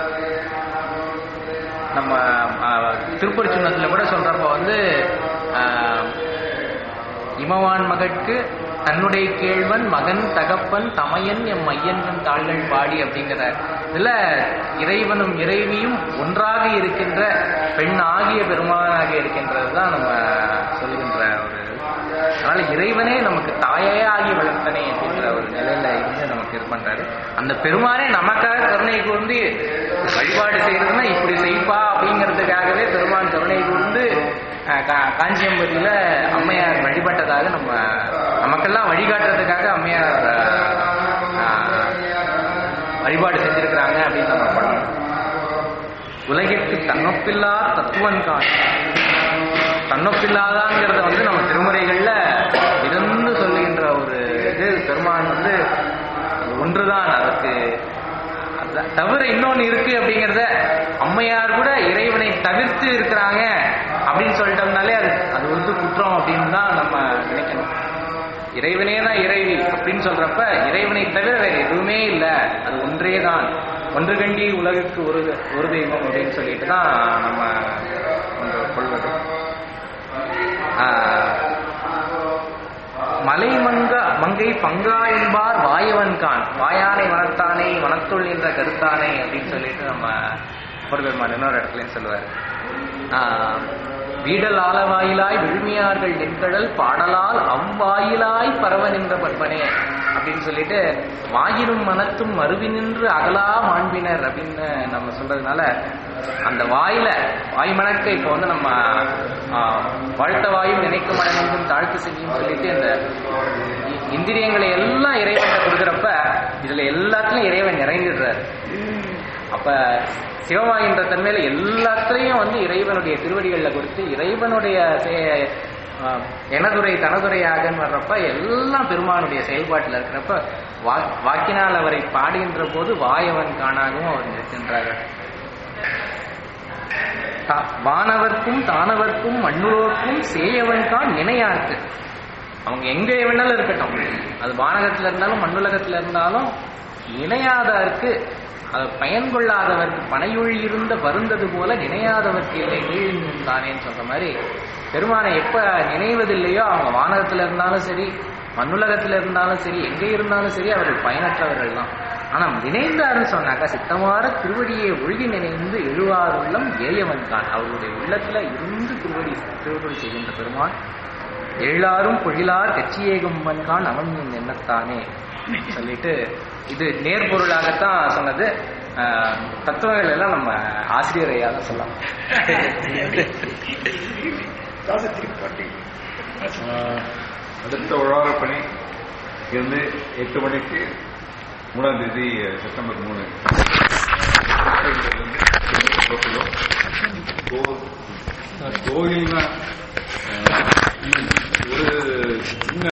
நம்ம ஆஹ், திருப்பூர் சின்னத்துல கூட சொல்றப்ப வந்து ஆஹ், இமவான் மகட்கு தன்னுடைய கேழ்வன் மகன் தகப்பன் தமையன் எம் மையன்கண் தாள்கள் பாடி அப்படிங்கிற இதுல இறைவனும் இறைவியும் ஒன்றாக இருக்கின்ற பெண் ஆகிய பெருமானாக இருக்கின்றது தான் நம்ம சொல்கின்ற ஒரு அதனால இறைவனே நமக்கு தாயே ஆகி வளர்த்தனே அப்படிங்கிற ஒரு நிலையில இருந்து நமக்கு இது பண்றாரு அந்த பெருமானே நமக்காக கருணை கூர்ந்து வழிபாடு செய்யறதுன்னா இப்படி செய்ப்பா அப்படிங்கிறதுக்காகவே பெருமான் கருணை கூர்ந்து அஹ், கா- காஞ்சியம்பதியில அம்மையார் வழிபட்டதாக நம்ம நமக்கெல்லாம் வழிகாட்டுறதுக்காக அம்மையார் அஹ், வழிபாடு செஞ்சிருக்கிறாங்க அப்படின்னு நம்ம பண்ணணும் உலகிற்கு தன்னொப்பில்லா தத்துவன் காண் தன்னொப்பில்லாதாங்கிறத வந்து நம்ம திருமுறைகள்ல இருந்து சொல்லுகின்ற ஒரு இது பெருமான் வந்து ஒன்றுதான் அதுக்கு அத- தவிர இன்னொன்னு இருக்கு அப்படிங்கிறத அம்மையார் கூட இறைவனை தவிர்த்து இருக்கிறாங்க அப்படின்னு சொல்லிட்டோம்னாலே அது அது வந்து குற்றம் அப்படின்னு தான் நம்ம நினைக்கணும் இறைவனே தான் இறைவி அப்படின்னு சொல்றப்ப இறைவனை தவிர வேற எதுவுமே இல்லை அது ஒன்றே தான் ஒன்று கண்டி உலகுக்கு ஒரு ஒரு தெய்வம் அப்படின்னு சொல்லிட்டு தான் நம்ம கொண்டு கொள்வது ஆஹ், மலை மங்க மங்கை பங்கா என்பார் வாயவன் கான் வாயானை வனத்தானே வனத்துள் என்ற கருத்தானே அப்படின்னு சொல்லிட்டு நம்ம முருகர்மான் இன்னொரு இடத்துலயும் சொல்லுவார் ஆஹ், வீடல் ஆலவாயிலாய் விழுமியார்கள் நெற்கடல் பாடலால் அவ்வாயிலாய் பரவ நின்ற பற்பனே அப்படின்னு சொல்லிட்டு வாயிலும் மனத்தும் மருவி நின்று அகலா மாண்பினர் அப்படின்னு நம்ம சொல்றதுனால அந்த வாயில வாய் மணக்க இப்போ வந்து நம்ம ஆஹ், வாழ்த்த வாயும் நினைக்க மனமெங்கும் தாழ்த்து செய்யும் சொல்லிட்டு இந்த இ- இந்திரியங்களை எல்லாம் இறைவன் கொடுக்குறப்ப இதுல எல்லாத்துலயும் இறைவன் நிறைந்துடுறாரு அப்ப சிவமாகின்ற தன்மையில எல்லாத்துலயும் வந்து இறைவனுடைய திருவடிகள்ல கொடுத்து இறைவனுடைய செய- ஆஹ், எனதுரை தனதுரையாகன்னு வர்றப்ப எல்லாம் பெருமானுடைய செயல்பாட்டில் இருக்கிறப்ப வா வாக்கினால் அவரை பாடுகின்ற போது வாயவன் காணாகவும் அவர் நிற்கின்றார்கள் தா- வானவர்க்கும் தானவர்க்கும் மண்ணுலோர்க்கும் சேயவன்கான் நினையார்க்கு அவங்க எங்க வேணாலும் இருக்கட்டும் அது வானகத்துல இருந்தாலும் மண்ணுலகத்துல இருந்தாலும் இணையாதாருக்கு அதை பயன் கொள்ளாதவர்க்கு பனையுள் இருந்த வருந்தது போல நினையாதவர்க்கு இல்லை நீழின் தானேன்னு சொல்ற மாதிரி பெருமானை எப்ப நினைவதில்லையோ அவங்க வானகத்துல இருந்தாலும் சரி மண்ணுலகத்துல இருந்தாலும் சரி எங்க இருந்தாலும் சரி அவர்கள் பயனற்றவர்கள் தான் ஆனா நினைந்தாருன்னு சொன்னாக்கா சித்தமார திருவடியை ஒழுகி நினைந்து எழுவார் உள்ளம் ஏயவன் தான் அவருடைய உள்ளத்துல இருந்து திருவடி திருவடி செய்கின்ற பெருமான் எழிலாரும் பொழிலார் கச்சியேகம்பன் கான் அவன் என் எண்ணத்தானே சொல்லிட்டு இது நேர்பொருளாகத்தான் சொன்னது ஆஹ், தத்துவங்கள் எல்லாம் நம்ம ஆசிரியர் ஐயா தான் சொல்லலாம் திருப்பாட்டி ஆஹ், அடுத்த உழவாரப்பணி இருந்து எட்டு மணிக்கு மூணாம் தேதி செப்டம்பர் மூணு கோவில்னா ஆஹ், ஒரு சின்ன